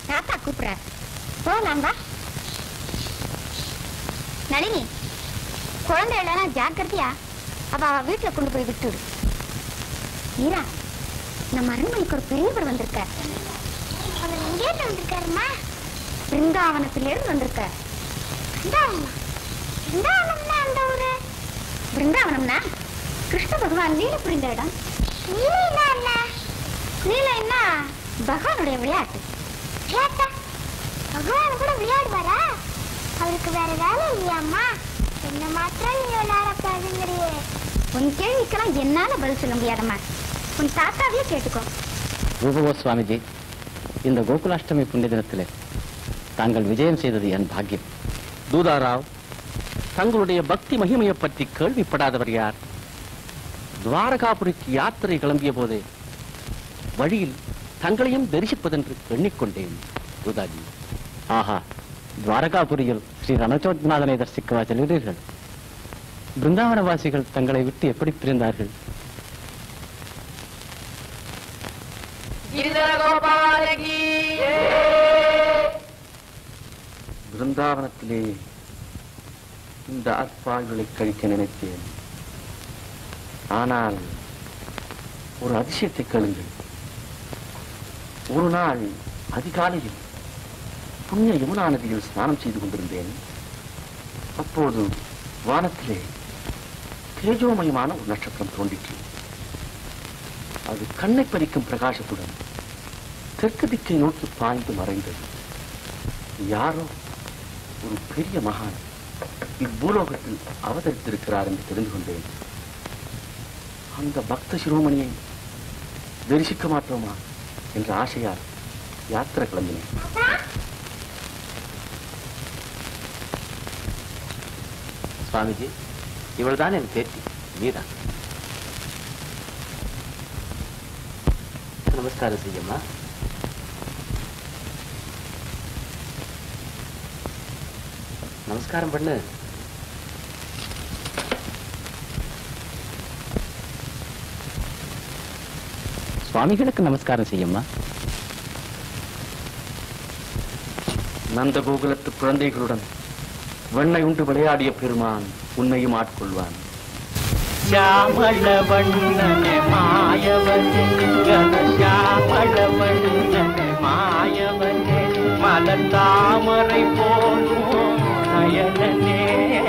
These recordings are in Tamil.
தாத்தா கூப்பிடுறார் போகலாம் வா நளினி குழந்தை இல்லைன்னா ஜாக்கிரதையா அவ அவ வீட்டுல கொண்டு போய் விட்டுடு மீரா நம்ம அரண்மனைக்கு ஒரு பெரியவர் வந்திருக்கார் அவர் எங்கேருந்து வந்திருக்காருமா பிருந்தாவனத்திலிருந்து வந்திருக்கார் பிருந்தாவனமா பிருந்தாவனம்னா அந்த ஊரு பிருந்தாவனம்னா கிருஷ்ண பகவான் லீல புரிந்த இடம் லீலைனா என்ன லீலைன்னா பகவானுடைய விளையாட்டு விளையாட்டா பகவான் கூட விளையாடுவாரா அவருக்கு வேற வேலை இல்லையாம்மா என்ன மாத்திரம் நீ விளையாடக்கூடாதுங்கிறியே உன் கேள்விக்கெல்லாம் என்னால பதில் சொல்ல முடியாதம்மா உன் தாத்தாவையே கேட்டுக்கோ ரூபகோ சுவாமிஜி இந்த கோகுலாஷ்டமி புண்ணிய தினத்திலே தாங்கள் விஜயம் செய்தது என் பாக்கியம் தூதாராவ் தங்களுடைய பக்தி மகிமையை பற்றி கேள்விப்படாதவர் யார் துவாரகாபுரிக்கு யாத்திரை கிளம்பிய போதே வழியில் தங்களையும் தரிசிப்பதென்று எண்ணிக்கொண்டேன் தூதாஜி ஆஹா துவாரகாபுரியில் ஸ்ரீ ரணச்சோத்நாதனை தரிசிக்கவா செல்கிறீர்கள் பிருந்தாவனவாசிகள் தங்களை விட்டு எப்படி பிரிந்தார்கள் பிருந்தாவனத்திலே இந்த அற்பாய்களை கழிக்க நினைத்தேன் ஆனால் ஒரு அதிசயத்தை கேளுங்கள் ஒரு நாள் அதிகாலையில் புண்ணிய யமுனா நதியில் ஸ்நானம் செய்து கொண்டிருந்தேன் அப்போது வானத்திலே தேஜோமயமான ஒரு நட்சத்திரம் தோன்றிற்று அது கண்ணை பறிக்கும் பிரகாசத்துடன் தெற்கு திக்கை நோக்கி பாய்ந்து மறைந்தது யாரோ ஒரு பெரிய மகான் இப்பூலோகத்தில் அவதரித்திருக்கிறார் என்று தெரிந்து கொண்டேன் அந்த பக்த சிரோமணியை தரிசிக்க மாட்டோமா என்ற ஆசையால் யாத்திரை கிளம்பினேன் சுவாமிஜி இவள்தான் என் பேத்தி மீரா நமஸ்காரம் செய்யம்மா நமஸ்காரம் பண்ணு சுவாமிகளுக்கு நமஸ்காரம் செய்யம்மா நந்த கோகுலத்து குழந்தைகளுடன் வெண்ணை உண்டு விளையாடிய பெருமான் உன்னையும் ஆட்கொள்வான் ಶ್ಯಾಮಳ ಬಣ್ಣನೆ ಮಾಯವನೆ ಗನ ಶ್ಯಾಮಳ ಬಣ್ಣನೆ மாயவனே மலர் தாமரை போலும் நயனனே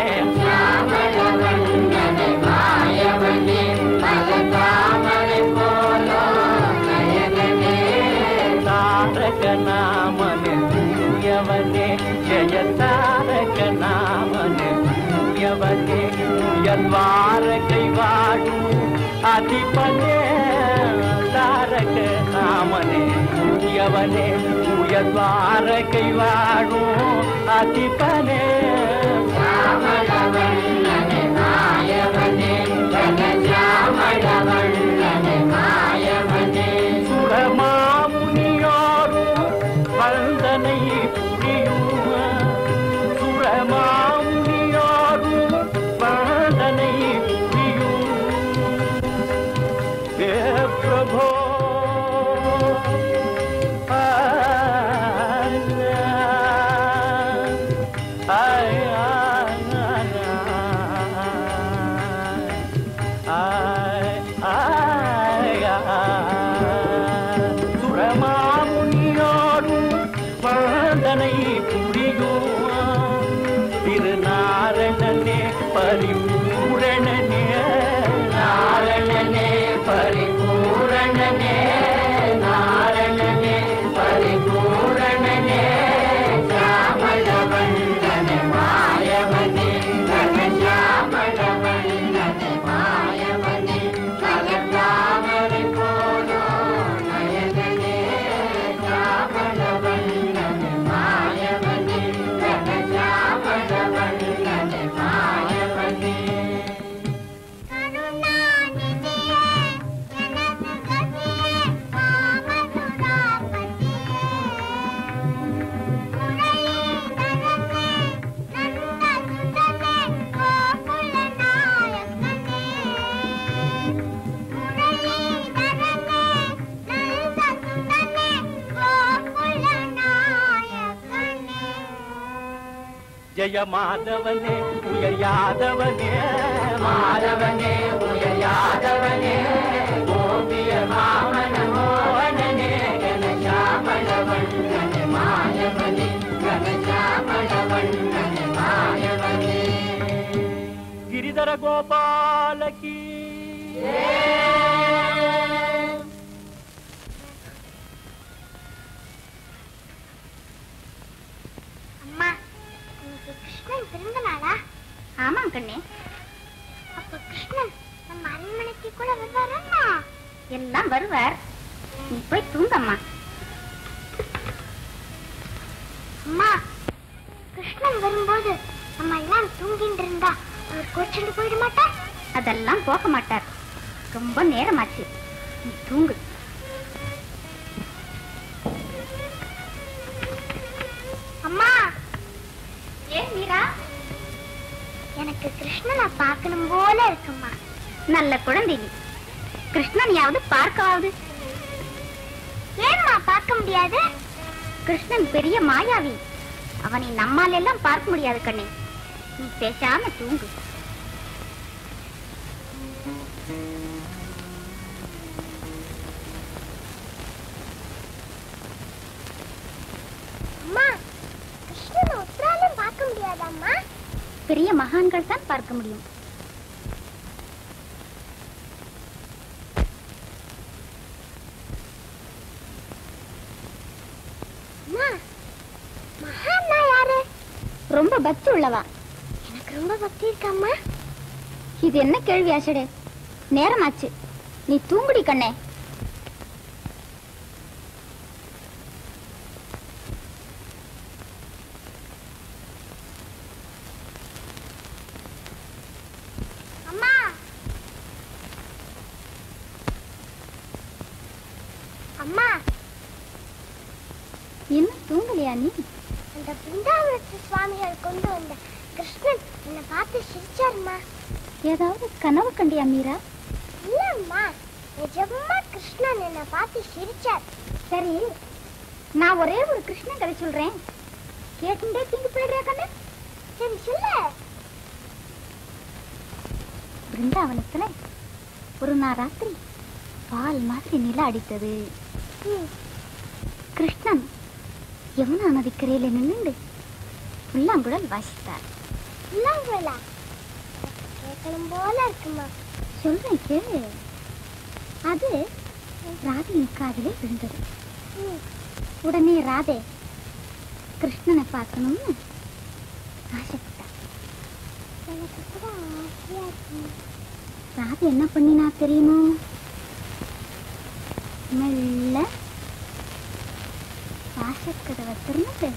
தாரக நாமனே தூயவனே ஜெய தாரக நாமனே தூயவனே துயர்வாரகை வாழும் அதிபனே தாரக நாமனே தூயவனே துயர்வாரகை வாழும் அதிபனே சுரமாமுனியோரும் வந்தனை புரியும் சுரமாமுனியோரும் வந்தனை புரியும் ஏ பிரபோ சுரமாமுனியோரும் வந்தனை புரியும் திருநாரணனே பரிபூரணனே நாரணனே பரிபூரணனே நாரணனே பரிபூரணனே சாமள வண்ணனே மாயவனே கனசாமள வண்ணனே மாயவனே கலந்தாமரை போலோ நயனனே சாமள வண்ணனே மாயவனே ஜெய மாதவனே உயர் யாதவனே மாதவனே உயர் யாதவனே கோபிய மாமன மோகனனே கனஜாமள வண்ணனே மாயவனே கனஜாமள வண்ணனே மாயவனே ಗಿರಿಧರ ಗೋಪಾಲಕಿ அம்மா இன்னைக்கு கிருஷ்ணன் பிறந்த நாளா ஆமாம் கண்ணே அப்ப கிருஷ்ணன் நம்ம அரண்மனைக்கு கூட வருவாரா எல்லாம் வருவார் நீ போய் தூங்கம்மா அம்மா கிருஷ்ணன் வரும்போது நம்ம எல்லாம் தூங்கிட்டு இருந்தா அவர் கோச்சிட்டு போயிட மாட்டார் அதெல்லாம் போக மாட்டார் ரொம்ப நேரமாச்சு நீ தூங்கு அம்மா ஏன் மீரா எனக்கு கிருஷ்ணனை பார்க்கணும் போல இருக்குமா நல்ல குழந்தை நீ கிருஷ்ணனையாவது பார்க்கவாவது ஏம்மா பார்க்க முடியாது கிருஷ்ணன் பெரிய மாயாவி அவனை நம்மால் எல்லாம் பார்க்க முடியாது கண்ணே நீ பேசாம தூங்கு அம்மா கிருஷ்ணனை உத்தராலும் பார்க்க முடியாதம்மா பெரிய மகான்கள் தான் பார்க்க முடியும் மகான்னா யாரு ரொம்ப பக்தி உள்ளவா எனக்கு ரொம்ப பக்தி இருக்காம்மா இது என்ன கேள்வி ஆசடே நேரமாச்சு நீ தூங்குடி கண்ணே அம்மா அம்மா என்ன தூங்கலையா நீ அந்த பிருந்தாவனத்து சுவாமிகள் கொண்டு வந்த கிருஷ்ணன் என்னை பார்த்து சிரிச்சாருமா ஏதாவது கனவு கண்டியா மீரா இல்லம்மா நிஜமா கிருஷ்ணன் என்னை பார்த்து சிரிச்சார் சரி நான் ஒரே ஒரு கிருஷ்ணன் கதை சொல்றேன் கேட்டுட்டே தூங்கி போயிடுறியா கண்ணு சரி சொல்லு பிருந்தாவனத்துல ஒரு நாள் ராத்திரி பால் மாதிரி நில அடித்தது கிருஷ்ணன் யமுனா நதிக்கரையில நின்று புல்லாங்குழல் வாசித்தார் புல்லாங்குழலா கேட்கணும் போல இருக்குமா சொல்றேன் கேளு அது ராதையின் காதிலே விழுந்தது உடனே ராதே கிருஷ்ணனை பார்க்கணும்னு ஆசைப்பட்டார் எனக்கு கூட ஆசையா இருக்கு ராதை என்ன பண்ணினா தெரியுமோ மெல்ல வாசக்கதவை திறந்து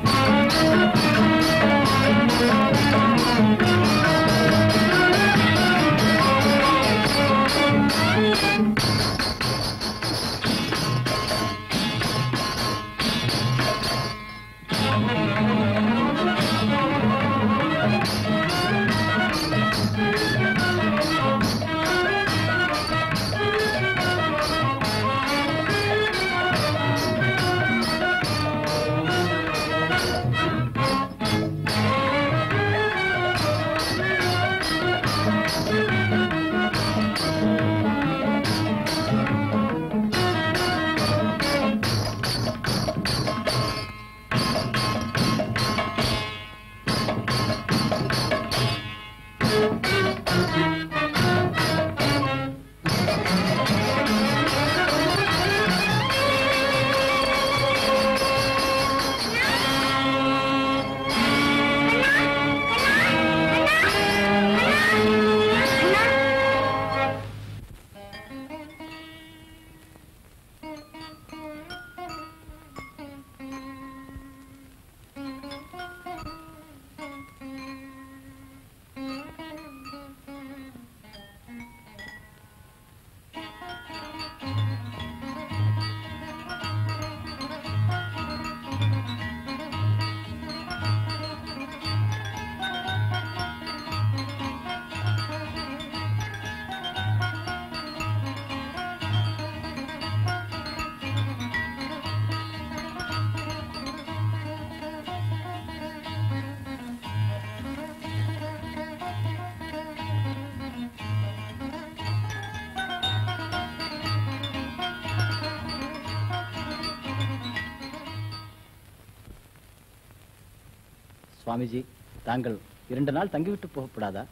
Thank சுவாமிஜி தாங்கள் இரண்டு நாள் தங்கிவிட்டு போகப்படாதா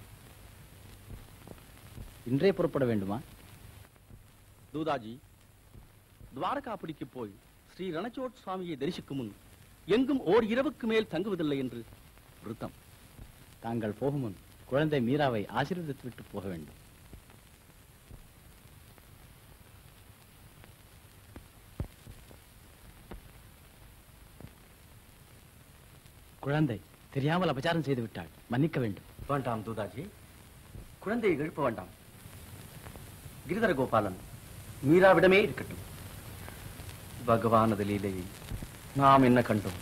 இன்றே புறப்பட வேண்டுமா தூதாஜி துவாரகாபுரிக்கு போய் ஸ்ரீ ரணச்சோட் சுவாமியை தரிசிக்கும் முன் எங்கும் ஓர் இரவுக்கு மேல் தங்குவதில்லை என்று விருத்தம் தாங்கள் போகும் முன் குழந்தை மீராவை ஆசீர்வதித்து விட்டு போக வேண்டும் குழந்தை தெரியாமல் அபச்சாரம் செய்து விட்டாள் மன்னிக்க வேண்டும் வேண்டாம் தூதாஜி குழந்தையை எழுப்ப வேண்டாம் கிரிதர கோபாலன் மீராவிடமே இருக்கட்டும் பகவானது லீலையை நாம் என்ன கண்டோம்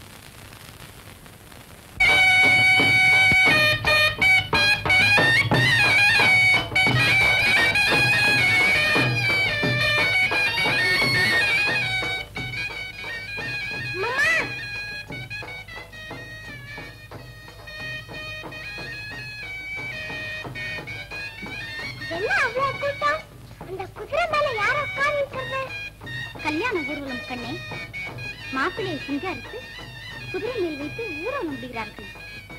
என்ன அவ்வளவு கூட்டம் அந்த குதிரை மேல யார உட்கார்ந்து கல்யாண ஊர்வலம் கண்ணே மாப்பிள்ளையை சிங்காரித்து குதிரை மேல் வைத்து ஊர்வலம் விடுகிறார்கள்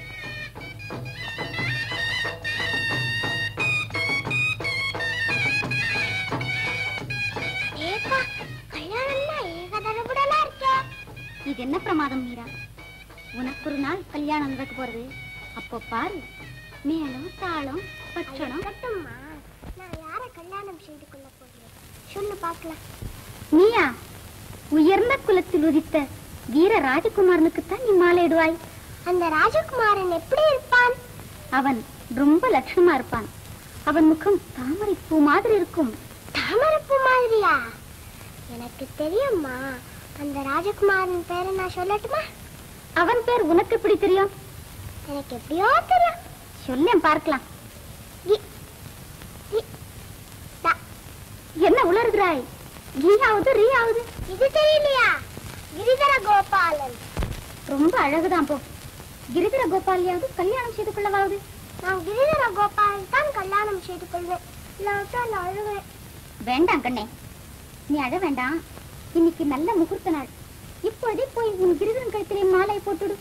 இது என்ன பிரமாதம் மீரா உனக்கு ஒரு நாள் கல்யாணம் நடக்க போறது அப்போ பாரு மேளம் தாளம் பட்சணம் கட்டும்மா நான் யாரை கல்யாணம் செய்து கொள்ள போகிறேன் சொல்லு பார்க்கலாம் நீயா உயர்ந்த குலத்தில் உதித்த வீர ராஜகுமாரனுக்குத்தான் நீ மாலையிடுவாய் அந்த ராஜகுமாரன் எப்படி இருப்பான் அவன் ரொம்ப லட்சணமா இருப்பான் அவன் முகம் தாமரை பூ மாதிரி இருக்கும் தாமரப்பூ மாதிரியா எனக்கு தெரியும்மா அந்த ராஜகுமாரன் பேரை நான் சொல்லட்டுமா அவன் பேர் உனக்கு எப்படி தெரியும் எனக்கு எப்படியோ தெரியும் சொல்லேன் பார்க்கலாம் கி- கி- த- என்ன உளறுகிறாய் கீயாவது ரீயாவது இது தெரியலையா கிரிதர கோபாலன் ரொம்ப அழகுதான் போ கிரிதர கோபாலியாவது கல்யாணம் செய்து கொள்ளவாவது நான் கிரிதர கோபாலன் தான் கல்யாணம் செய்து கொள்வேன் இல்லாவிட்டா நான் அழுவேன் வேண்டாம் கண்ணே நீ அழ வேண்டாம் இன்னைக்கு நல்ல முகூர்த்த நாள் இப்பொழுதே போய் உன் கிரிதரன் கழுத்திலே மாலை போட்டுடு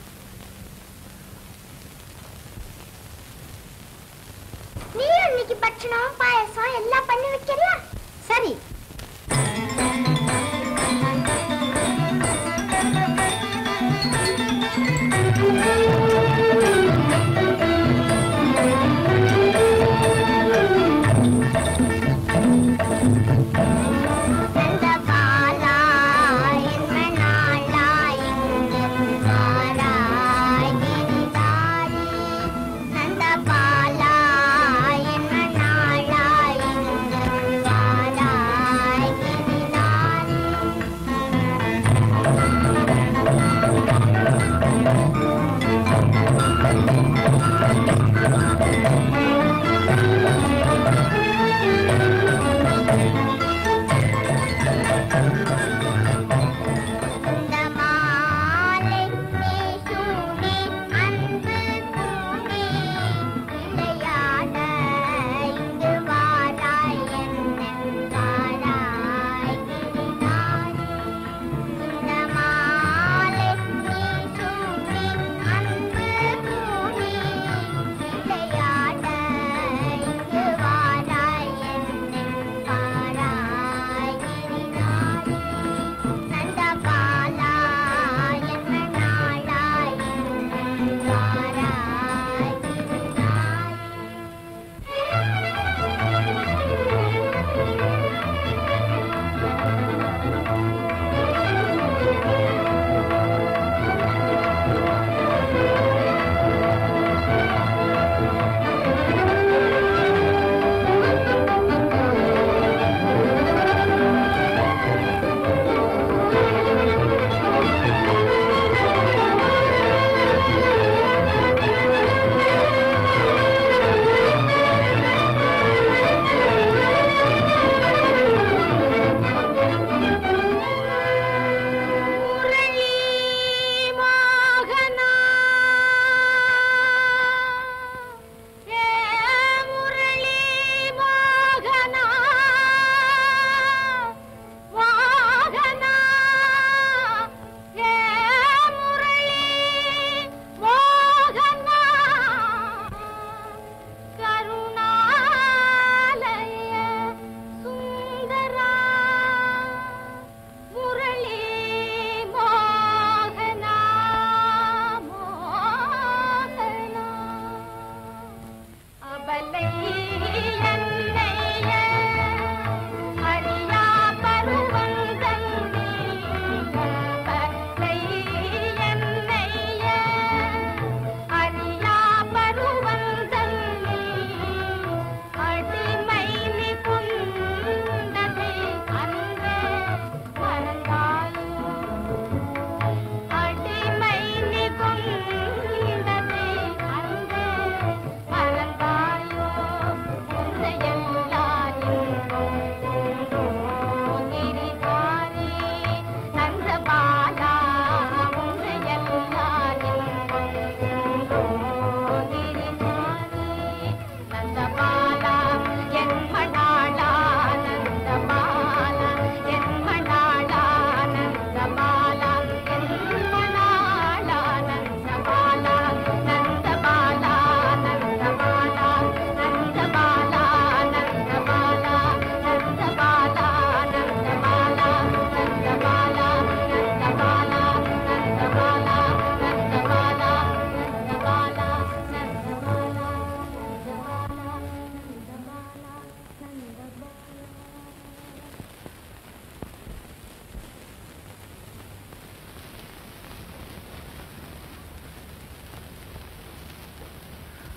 நீயும் இன்னைக்கு பட்சணம் பாயசம் எல்லாம் பண்ணி வைக்கல சரி நந்த பாலா என்ன நாளாய் இங்கு வாராய் கிரிதாரி நந்த பாலா என்ன நாளாய் இங்கு வாராய்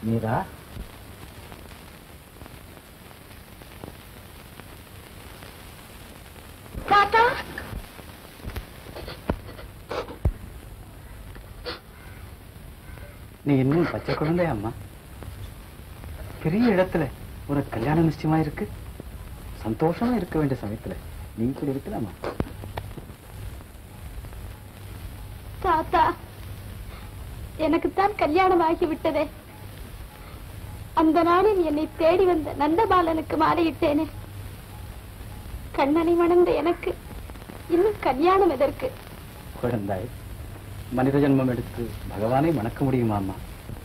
மீரா தாத்தா நீ இன்னும் பச்சை குழந்தை அம்மா பெரிய இடத்துல ஒரு கல்யாணம் நிச்சயமா இருக்கு சந்தோஷமா இருக்க வேண்டிய சமயத்துல நீ இப்படி இருக்கலாமா தாத்தா எனக்குத்தான் கல்யாணம் ஆகிவிட்டதே அந்த நாளில் என்னை தேடி வந்த நந்தபாலனுக்கு மாலையிட்டேனே கண்ணனை மணந்த எனக்கு இன்னும் கல்யாணம் எதற்கு குழந்தாய் மனித ஜென்மம் எடுத்து பகவானை மணக்க முடியுமா அம்மா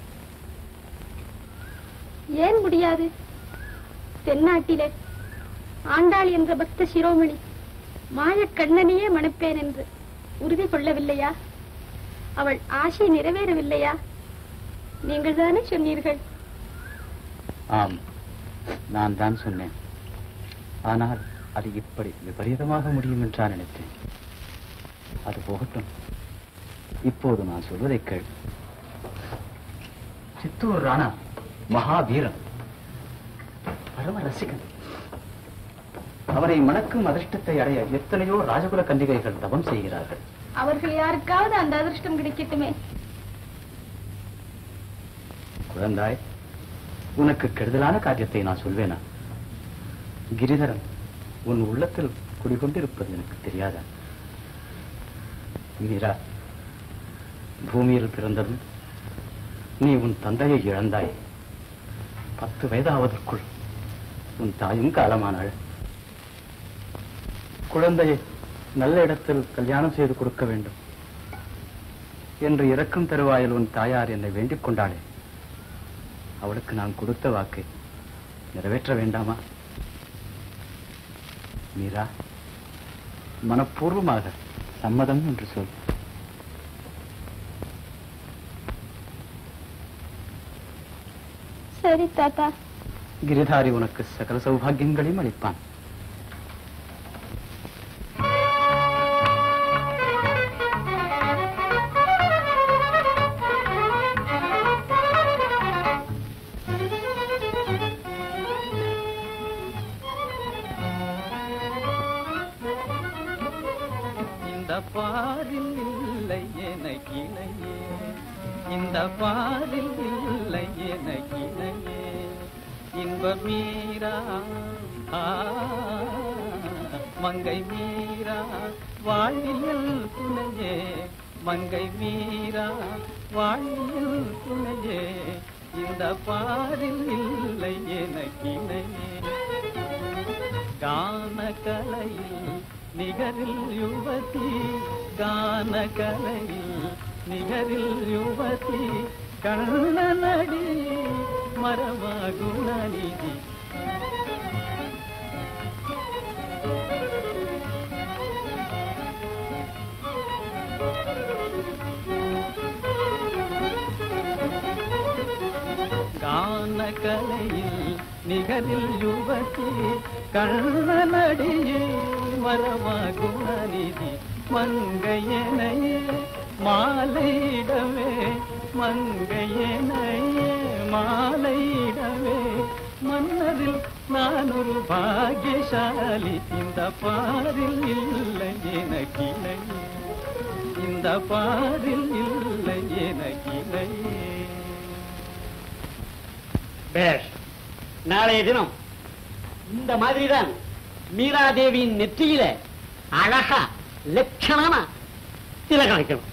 ஏன் முடியாது தென்னாட்டிலே ஆண்டாள் என்ற பக்த சிரோமணி மாயக் கண்ணனையே மணப்பேன் என்று உறுதி கொள்ளவில்லையா அவள் ஆசை நிறைவேறவில்லையா நீங்கள் தானே சொன்னீர்கள் ஆம் நான் தான் சொன்னேன் ஆனால் அது இப்படி விபரீதமாக முடியும் என்றா நினைத்தேன் அது போகட்டும் இப்போது நான் சொல்வதை கேள் சித்தூர் ராணா மகாவீரன் பரம ரசிகன் அவரை மணக்கும் அதிர்ஷ்டத்தை அடைய எத்தனையோ ராஜகுல கன்னிகைகள் தவம் செய்கிறார்கள் அவர்கள் யாருக்காவது அந்த அதிர்ஷ்டம் கிடைக்கட்டுமே குழந்தாய் உனக்கு கெடுதலான காரியத்தை நான் சொல்வேனா கிரிதரன் உன் உள்ளத்தில் குடிகொண்டிருப்பது எனக்கு தெரியாதா மீரா பூமியில் பிறந்ததும் நீ உன் தந்தையை இழந்தாய் பத்து வயதாவதற்குள் உன் தாயும் காலமானாள் குழந்தையை நல்ல இடத்தில் கல்யாணம் செய்து கொடுக்க வேண்டும் என்று இறக்கும் தருவாயில் உன் தாயார் என்னை வேண்டிக் கொண்டாளே அவளுக்கு நான் கொடுத்த வாக்கை நிறைவேற்ற வேண்டாமா மீரா மனப்பூர்வமாக சம்மதம் என்று சொல் சரி தாத்தா கிரிதாரி உனக்கு சகல சௌபாகியங்களையும் அளிப்பான் இந்த பாரில் இல்லை எனக்கு இணையே இந்த பாரில் இல்லை எனக்கு இணையே இன்ப மீரா ஆ, மங்கை மீரா வாழ்வியல் துணையே மங்கை மீரா வாழ்வியல் துணையே இந்த பாரில் இல்லை எனக்கு இணையே கான கலையில் நிகரில் யுவதி கான கலையில் நிகரில் யுவதி கண்ணனடி மரமாகுணநிதி கான கலையில் நிகரில் யுவதி கண்ணனடியே மரமாகுணநிதி மங்கையனையே மாலையிடவே மங்கையனையே மாலையிடவே மன்னரில் நான் ஒரு பாகியசாலி இந்த பாரில் இல்லை எனக்கிளையே இந்த பாரில் இல்லை எனக்கிளையே பேஷ் நாளைய தினம் இந்த மாதிரிதான் மீராதேவியின் நெற்றியில அழகா லட்சணமா திலகம் வைக்கணும்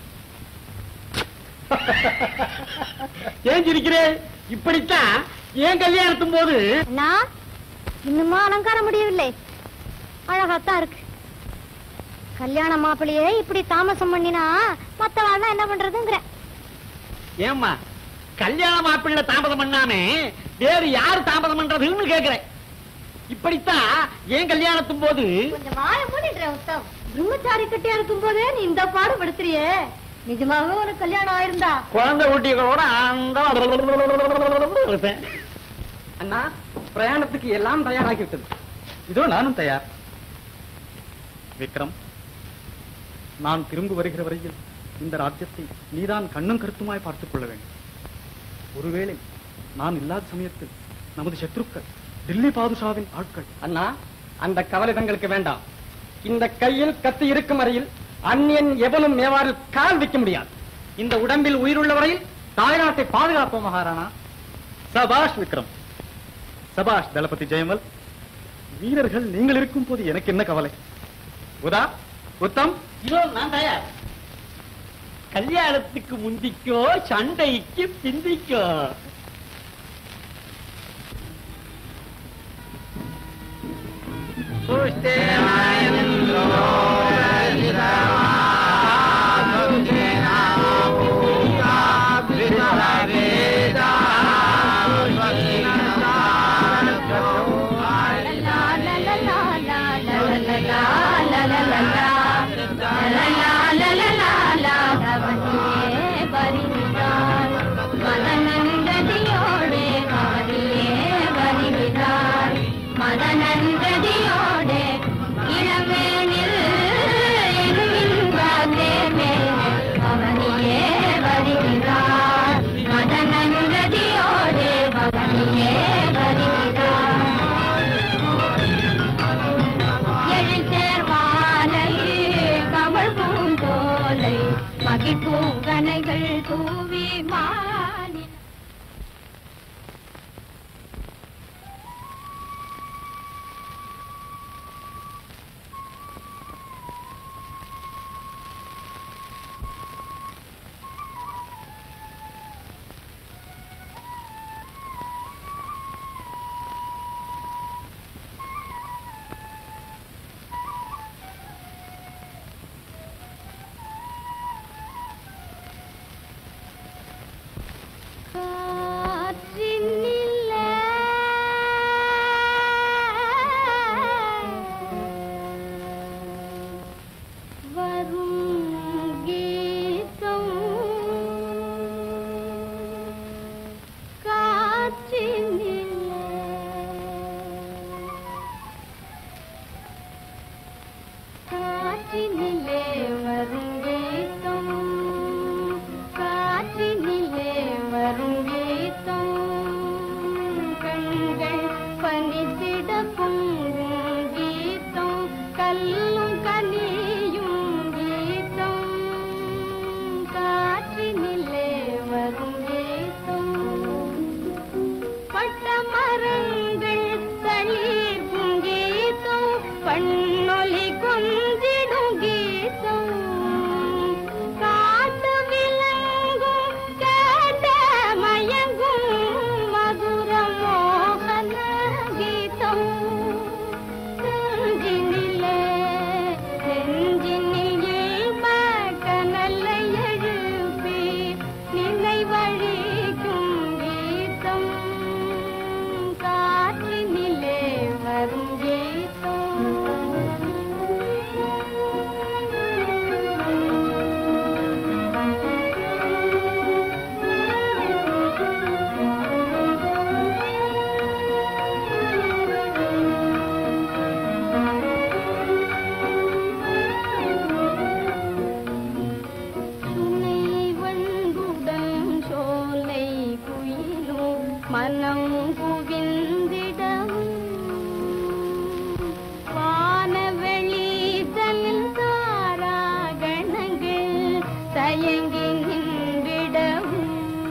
ஏன் சிரிக்கிறேன் இப்படித்தான் ஏன் கல்யாணத்தும் போது நான் இன்னுமா அலங்காரம் முடியவில்லை அழகாத்தான் இருக்கு கல்யாண மாப்பிள்ளையே இப்படி தாமசம் பண்ணினா மத்தவாள் என்ன பண்றதுங்கிற ஏம்மா கல்யாண மாப்பிள்ளை தாமதம் பண்ணாம வேறு யாரு தாமதம் பண்றதுன்னு கேக்குறேன் இப்படித்தான் ஏன் கல்யாணத்தும் போது கொஞ்சம் வாய மூடிடுற உத்தம் பிரம்மச்சாரி கட்டியா இருக்கும் போதே நீ இந்த பாடு படுத்துறியே நிஜமாவே உனக்கு கல்யாணம் ஆயிருந்தா குழந்தை ஊட்டிகளோட அந்த இருப்பேன் அண்ணா பிரயாணத்துக்கு எல்லாம் தயாராகி விட்டது இதோ நானும் தயார் விக்ரம் நான் திரும்ப வருகிற வரையில் இந்த ராஜ்யத்தை நீதான் கண்ணும் கருத்துமாய் பார்த்துக் கொள்ள வேண்டும் ஒருவேளை நான் இல்லாத சமயத்தில் நமது சத்ருக்கள் டில்லி பாதுஷாவின் ஆட்கள் அண்ணா அந்த கவலை தங்களுக்கு வேண்டாம் இந்த கையில் கத்தி இருக்கும் வரையில் அந்நியன் எவனும் மேவாரில் கால் வைக்க முடியாது இந்த உடம்பில் உயிருள்ள வரையில் தாய்நாட்டை பாதுகாப்போம் மகாராணா சபாஷ் விக்ரம் சபாஷ் தளபதி ஜெயமல் வீரர்கள் நீங்கள் இருக்கும் போது எனக்கு என்ன கவலை உதா உத்தம் இதோ நான் தயார் கல்யாணத்துக்கு முந்திக்கோ சண்டைக்கு பிந்திக்கோ மதனந்ததியோடு இளவேனில் அவனியே வருகிறார் மதனந்ததியோடு அவனியே வருகிறார் எழுத்தேர்வாலை கமல் பூந்தோலை மகிழ்பூங்கனைகள் தூவி மாறி காற்றினிலே வரும் கீதம் காற்றினிலே காற்றினிலே வரும் கீதம் காற்றினிலே வரும் கீதம் கண்கள் பனித்திட பொங்கும் கீதம் கல்லும் கனியும் கீதம் காற்றினிலே வரும் கீதம் பட்ட மரங்கள் தளிர்க்கும் கீதம் பண்ணொலி கொஞ்சிடும் கீதம் காட்டு விலங்கும் கேட்ட மயங்கும் மதுர மோகன கீதம் நெஞ்சினிலே நெஞ்சினில் கனலை எழுப்பி நினைவழிக்கும் கீதம் காற்றினிலே வரும் சுனை வண்டுடன் சோலை குயிலும் மனம் குவிந்திடவும் வானவெளி தனில் தாராகணங்கள் தயங்கி நின்றிடவும்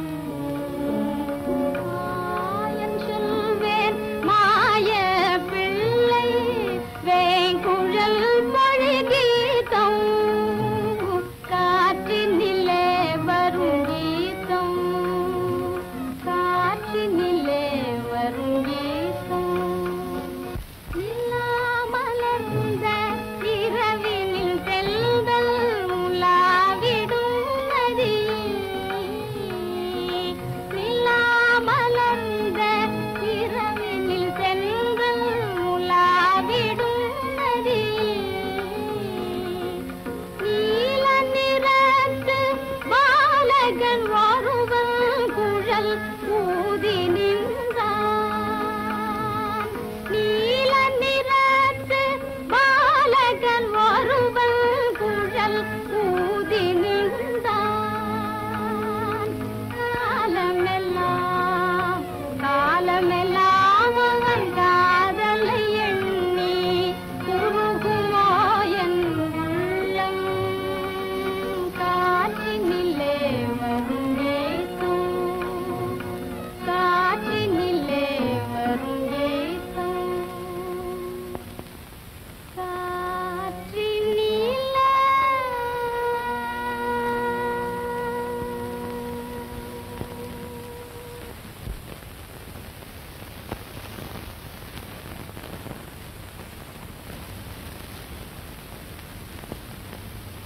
மாயன் சொல்வேன் மாய பிள்ளை வேங்குழல் மொழி கீதம் காற்றினிலே வரும் கீதம் காற்றினிலே வரும் கீதம்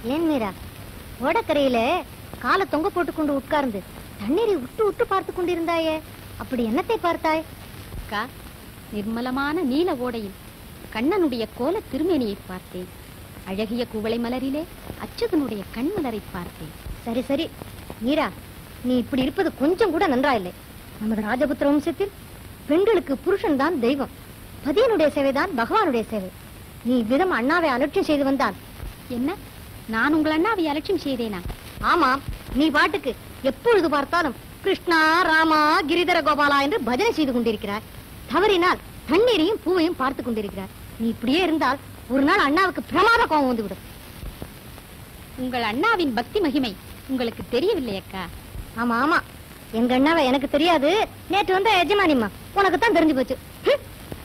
ஏன் மீரா ஓடக்கரையில காலை தொங்க போட்டுக்கொண்டு உட்கார்ந்து தண்ணீரை உற்று உற்று பார்த்து கொண்டிருந்தாயே அப்படி என்னத்தை பார்த்தாய் அக்கா நிர்மலமான நீல ஓடையில் கண்ணனுடைய கோல திருமேனியை பார்த்தேன் அழகிய குவளை மலரிலே அச்சுதனுடைய கண்மலரை பார்த்தேன் சரி சரி மீரா நீ இப்படி இருப்பது கொஞ்சம் கூட நன்றா இல்லை நமது ராஜபுத்திர வம்சத்தில் பெண்களுக்கு புருஷன் தான் தெய்வம் பதியனுடைய சேவைதான் பகவானுடைய சேவை நீ இவ்விதம் அண்ணாவை அலட்சியம் செய்து வந்தால் என்ன நான் உங்கள் அண்ணாவை அலட்சியம் செய்தேனா ஆமாம் நீ பாட்டுக்கு எப்பொழுது பார்த்தாலும் கிருஷ்ணா ராமா கிரிதர கோபாலா என்று பஜனை செய்து கொண்டிருக்கிறார் தவறினால் தண்ணீரையும் பூவையும் பார்த்து கொண்டிருக்கிறார் நீ இப்படியே இருந்தால் ஒரு நாள் அண்ணாவுக்கு பிரமாத கோபம் வந்து விடும் உங்கள் அண்ணாவின் பக்தி மகிமை உங்களுக்கு தெரியவில்லை அக்கா ஆமா ஆமா எங்க அண்ணாவை எனக்கு தெரியாது நேற்று வந்த எஜமானிம்மா உனக்கு தான் தெரிஞ்சு போச்சு ஹம்.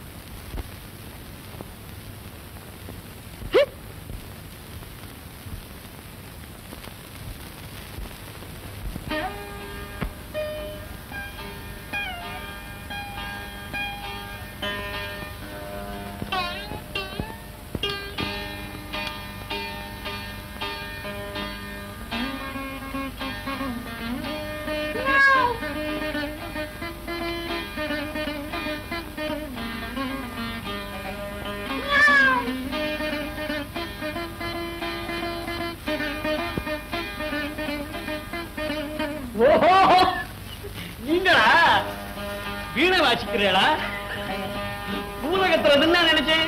ஹம். ஓஹோ நீங்களா வீணை வாசிக்கிறீங்களா பூலகத்துல என்ன நினைச்சேன்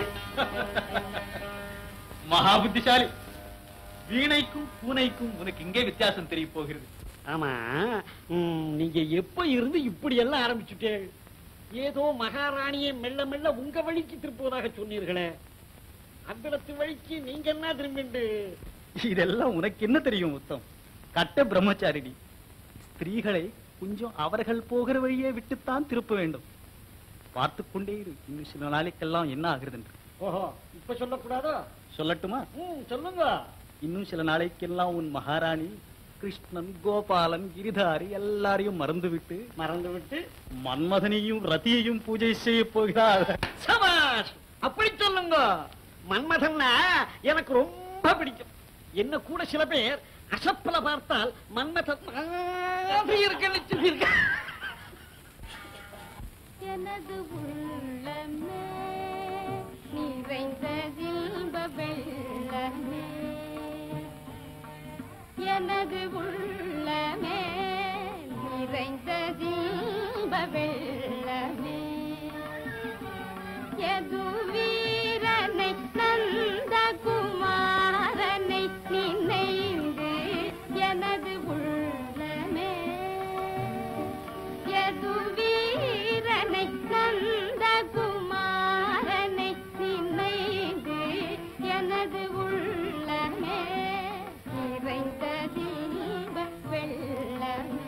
மகா புத்திசாலி வீணைக்கும் பூனைக்கும் உனக்கு இங்கே வித்தியாசம் தெரிய போகிறது ஆமா ம், நீங்க எப்ப இருந்து இப்படி எல்லாம் ஆரம்பிச்சுட்டே ஏதோ மகாராணியை மெல்ல மெல்ல உங்க வழிக்கு திருப்புவதாக சொன்னீர்களே அவ்விடத்து வழிக்கு நீங்க என்ன திரும்பிண்டு இதெல்லாம் உனக்கு என்ன தெரியும் உத்தம் கட்ட பிரம்மச்சாரிடி ஸ்திரீகளை கொஞ்சம் அவர்கள் போகிற வழியே விட்டுத்தான் திருப்ப வேண்டும் பார்த்து கொண்டே இரு இன்னும் சில நாளைக்கெல்லாம் என்ன ஆகுறது என்று ஓஹோ இப்ப சொல்லக்கூடாதோ சொல்லட்டுமா ம், சொல்லுங்க இன்னும் சில நாளைக்கெல்லாம் உன் மகாராணி கிருஷ்ணன் கோபாலன் கிரிதாரி எல்லாரையும் மறந்துவிட்டு மறந்து விட்டு மன்மதனையும் ரதியையும் பூஜை செய்ய போகிறார் சபாஷ் அப்படி சொல்லுங்க மன்மதன்னா எனக்கு ரொம்ப பிடிக்கும் என்ன கூட சில பேர் அசப்பல பார்த்தால் மன்மதன் மாதிரி இருக்குன்னு சொல்லியிருக்க எனது உள்ளமே நிறைந்த இன்ப வெள்ளமே எனது உள்ளமே நிறைந்த இன்ப வெள்ளமே எது வீரனை நந்த குமாரனை நினைந்து எனது உள்ளமே எது வீரனை நந்த குமாரனை நினைந்து எனது உள்ளமே நிறைந்த தீப வெள்ளமே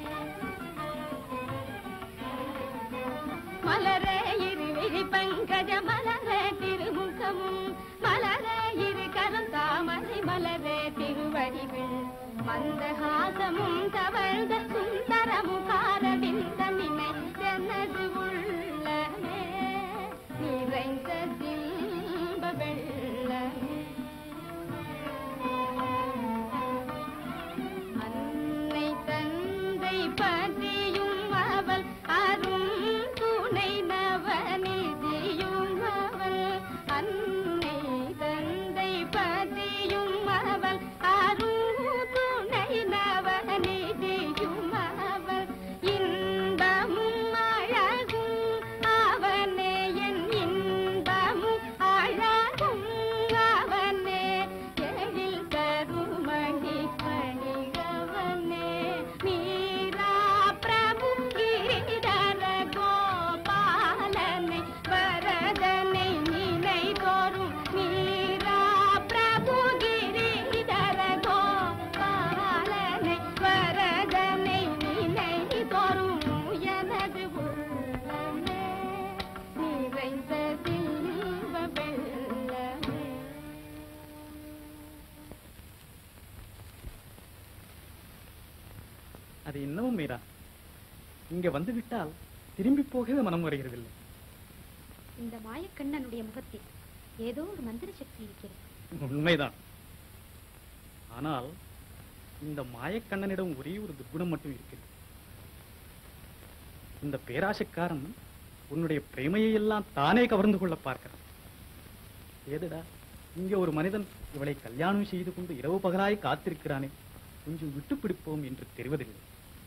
மலரே இருவிழி பங்கஜ மலரே திருமுகமும் மலரே இரு கரம் தாமரை மலரே திருவடிவில் மந்தஹாசமும் தவழ்ந்த சுந்தர முகார விந்தமினை எனது உள்ளமே நிறைந்த தில்ப வெள்ளமே அன்னை தந்தை பற்றியும் அவள் அரும் துணை நவநிதியும் அவள் அன்னை தந்தை பற்றியும் அவள் அரும் துணை நவநிதியும் அவள் இன்பமும் அழகும் அவனே என் இன்பமும் அழகும் அவனே எழில் கருமணி பணிகவனே மீரா பிரபு கிரிதர கோபாலனை வரதனை நினை தோறும் மீரா பிரபு கிரிதர கோபாலனை வரதனை நினை தோறும் எனது உள்ளமே நிறைந்த தில்வ வெள்ளமே அது என்னவும் மீரா இங்க வந்து விட்டால் திரும்பி போகவே மனம் வருகிறதில்லை இந்த மாயக்கண்ணனுடைய முகத்தில் ஏதோ ஒரு மந்திர சக்தி இருக்கிறது உண்மைதான் ஆனால் இந்த மாயக்கண்ணனிடம் ஒரே ஒரு துர்குணம் மட்டும் இருக்கிறது இந்த பேராசைக்காரன் உன்னுடைய பிரேமையை எல்லாம் தானே கவர்ந்து கொள்ள பார்க்கிறான் ஏதுடா இங்க ஒரு மனிதன் இவளை கல்யாணம் செய்து கொண்டு இரவு பகலாய் காத்திருக்கிறானே கொஞ்சம் விட்டு பிடிப்போம் என்று தெரிவதில்லை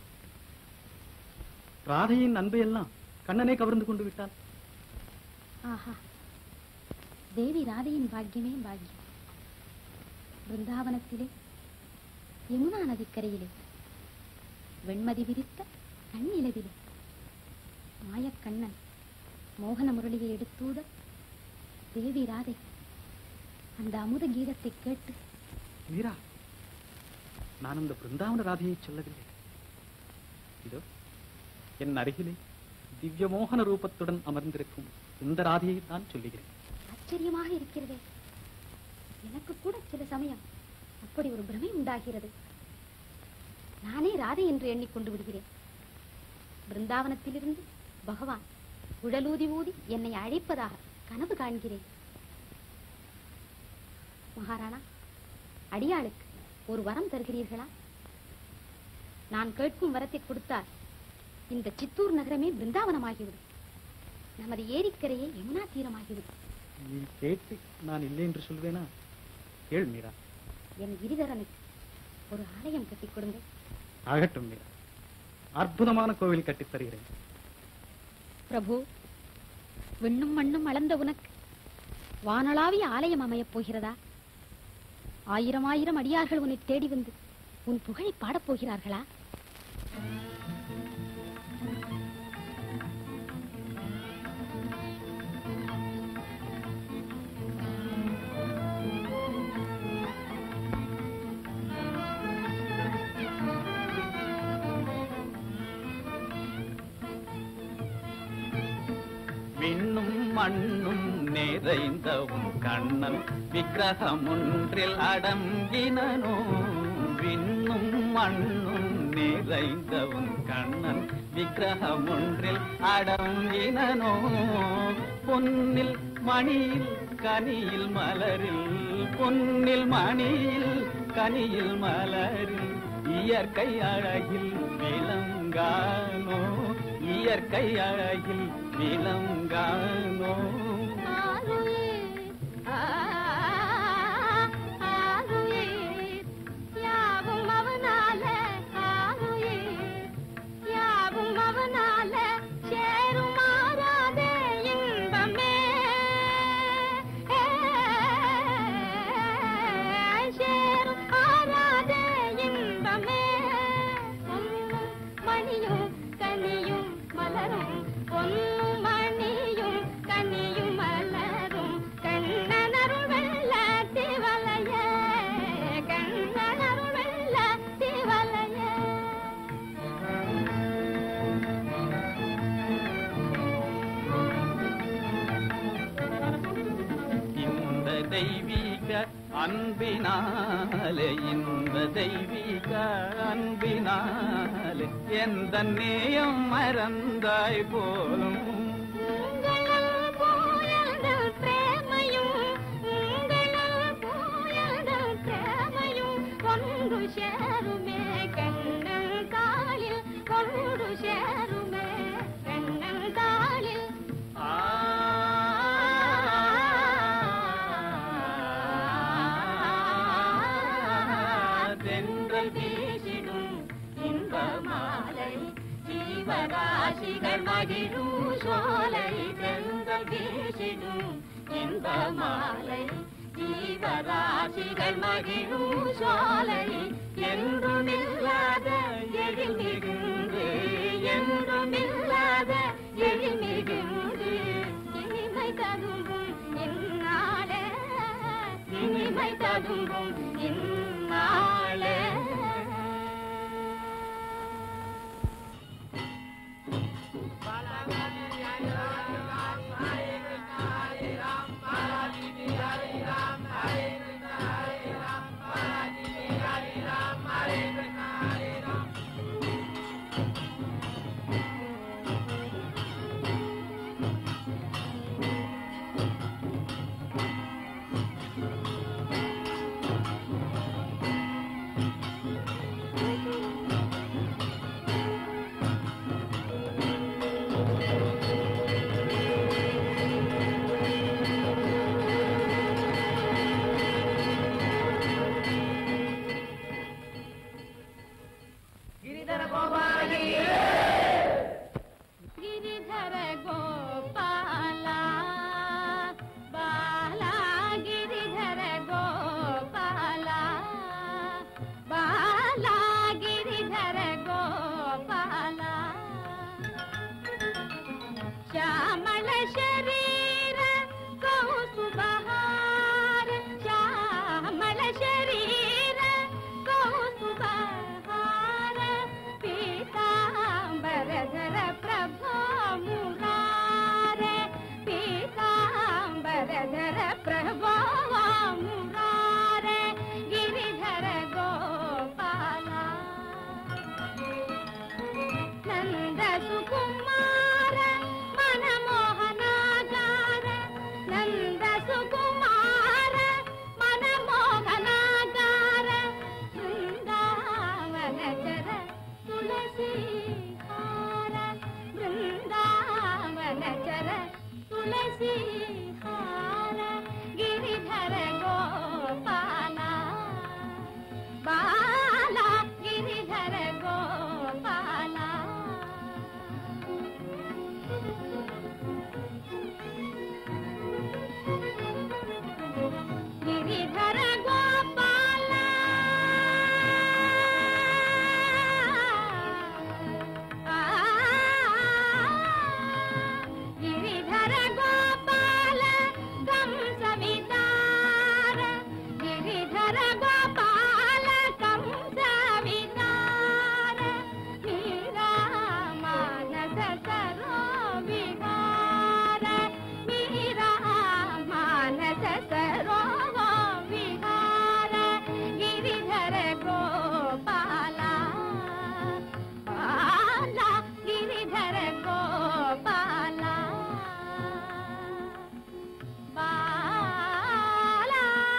ராதையின் அன்பையெல்லாம் கண்ணனே கவர்ந்து கொண்டு விட்டான் ஆஹா தேவி ராதையின் பாக்கியமே பாக்கியம் பிருந்தாவனத்திலே யமுனா நதிக்கரையிலே வெண்மதி விரித்த கண்ணிலவிலே மாயக்கண்ணன் மோகன முரளியை எடுத்தூத தேவி ராதை அந்த அமுத கீதத்தை கேட்டு மீரா நான் அந்த பிருந்தாவன ராதையை சொல்லவில்லை இதோ என் அருகிலே திவ்ய மோகன ரூபத்துடன் அமர்ந்திருக்கும் இந்த ராதையை தான் சொல்லுகிறேன் ஆச்சரியமாக இருக்கிறதே எனக்கு கூட சில சமயம் அப்படி ஒரு பிரமை உண்டாகிறது நானே ராதை என்று எண்ணிக்கொண்டு விடுகிறேன் பிருந்தாவனத்திலிருந்து பகவான் உடலூதி ஊதி என்னை அழைப்பதாக கனவு காண்கிறேன் மகாராணா அடியாளுக்கு ஒரு வரம் தருகிறீர்களா நான் கேட்கும் வரத்தை கொடுத்தால் இந்த சித்தூர் நகரமே பிருந்தாவனமாகிவிடும் நமது ஏரிக்கரையே யமுனா தீரமாகிவிடும் நீ கேட்டு நான் இல்லை என்று சொல்வேனா கேள் மீரா என் கிரிதரனுக்கு ஒரு ஆலயம் கட்டிக் கொடுங்க ஆகட்டும் மீரா அற்புதமான கோவில் கட்டித் தருகிறேன் பிரபு விண்ணும் மண்ணும் அளந்த உனக்கு வானளாவிய ஆலயம் அமையப் போகிறதா ஆயிரம் ஆயிரம் அடியார்கள் உன்னை தேடி வந்து உன் புகழை பாடப் போகிறார்களா விண்ணும் மண்ணும் நிறைந்த உன் கண்ணன் விக்கிரகம் ஒன்றில் அடங்கினனோ விண்ணும் மண்ணும் நிறைந்த உன் கண்ணன் விக்கிரகம் ஒன்றில் அடங்கினனோ பொன்னில் மணியில் கனியில் மலரில் பொன்னில் மணியில் கனியில் மலரில் இயற்கை அழகில் விளங்கானோ இயற்கை அழகில் விளங்கானோ யாவும் அவனால யாவும் அவனால சேரும் மாறாதே இன்பமே சேரும் மாறாதே இன்பமே பொன்னும் மணியும் கனியும் மலரும் பொன்னும் மணியும் கனியும் மலரும் கண்ணனருள் வெள்ள திவலைய கண்ணனருள் வெள்ள திவலைய இந்த தெய்வீக அன்பினாலே இந்த தெய்வீக அன்பினாலே எந்த நேயம் மறந்தாய் போலும் உங்கள் போயல்கள் பிரேமையும் உங்கள் போயல்கள் பிரேமையும் ஒன்று சேருமே கண்ணன் காலில் ஒன்று சேருமே கண்ணன் காலில் தென்றல் வீசிடும் இன்ப மாலை ஜீவராசிகள் மகிழும் சோலை தென்றல் வீசிடும் இன்ப மாலை ஜீவராசிகள் மகிழும் சோலை என்றும் இல்லாத எழில் மிகுந்து என்றும் இல்லாத எழில் மிகுந்து இனிமை ததும்பும் இந்நாளே இனிமை ததும்பும் இந்நாளே ಶರೀರ ಕೌಸುಬಹಾರ ಶ್ಯಾಮಳ ಶರೀರ ಕೌಸುಬಹಾರ ಪೀತಾಂಬರಧರ ಪ್ರಭೋ ಮುರಾರ ಪೀತಾಂಬರಧರ ಪ್ರಭೋ ಮುರಾರ ಗಿರಿಧರ ಗೋಪಾಲ ನಂದ ಸುಕುಮಾರ ಮನಮೋಹನಾಗಾರ ನಂದ ಸುಕುಮಾರ ಮನಮೋಹನಾಗಾರ ಬೃಂದಾವನಚರ ತುಳಸಿ ಹಾರ ಬೃಂದಾವನಚರ ತುಳಸಿ ಹಾರ ಗಿರಿಧರ ಗೋಪಾಲ ಬಾಲ ಗಿರಿಧರ ಗೋಪಾಲ ಗಿರಿಧರ ಗೋಪಾಲ ಆ, ಗಿರಿಧರ ಗೋಪಾಲ ಕಂಸವಿದಾರ ಗಿರಿಧರ ಗೋಪಾಲ ಕಂಸವಿದಾರ ಮೀರಾಮಾನಸ ಸರೋ ವಿಹಾರ ಮೀರಾಮಾನಸ ಸರೋ ವಿಹಾರ ಗಿರಿಧರ ಗೋಪಾಲ ಪಾಲ ಗಿರಿಧರ ಗೋಪಾಲ ಬಾಲ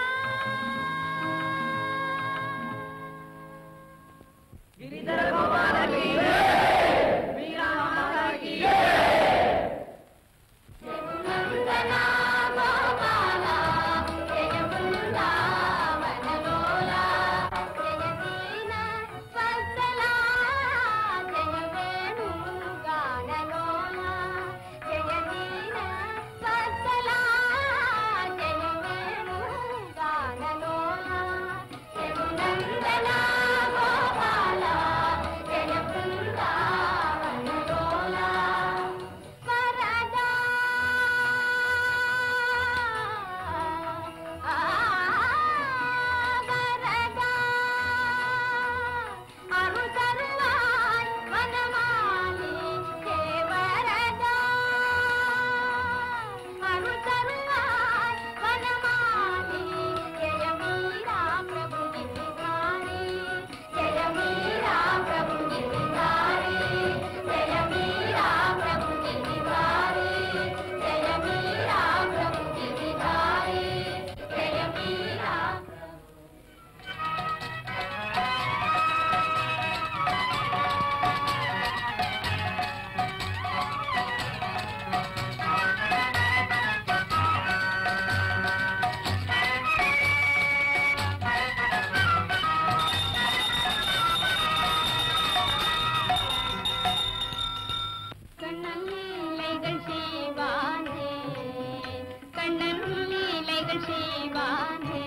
கண்ணன் லீலைகள் செய்வானே கண்ணன் லீலைகள் செய்வானே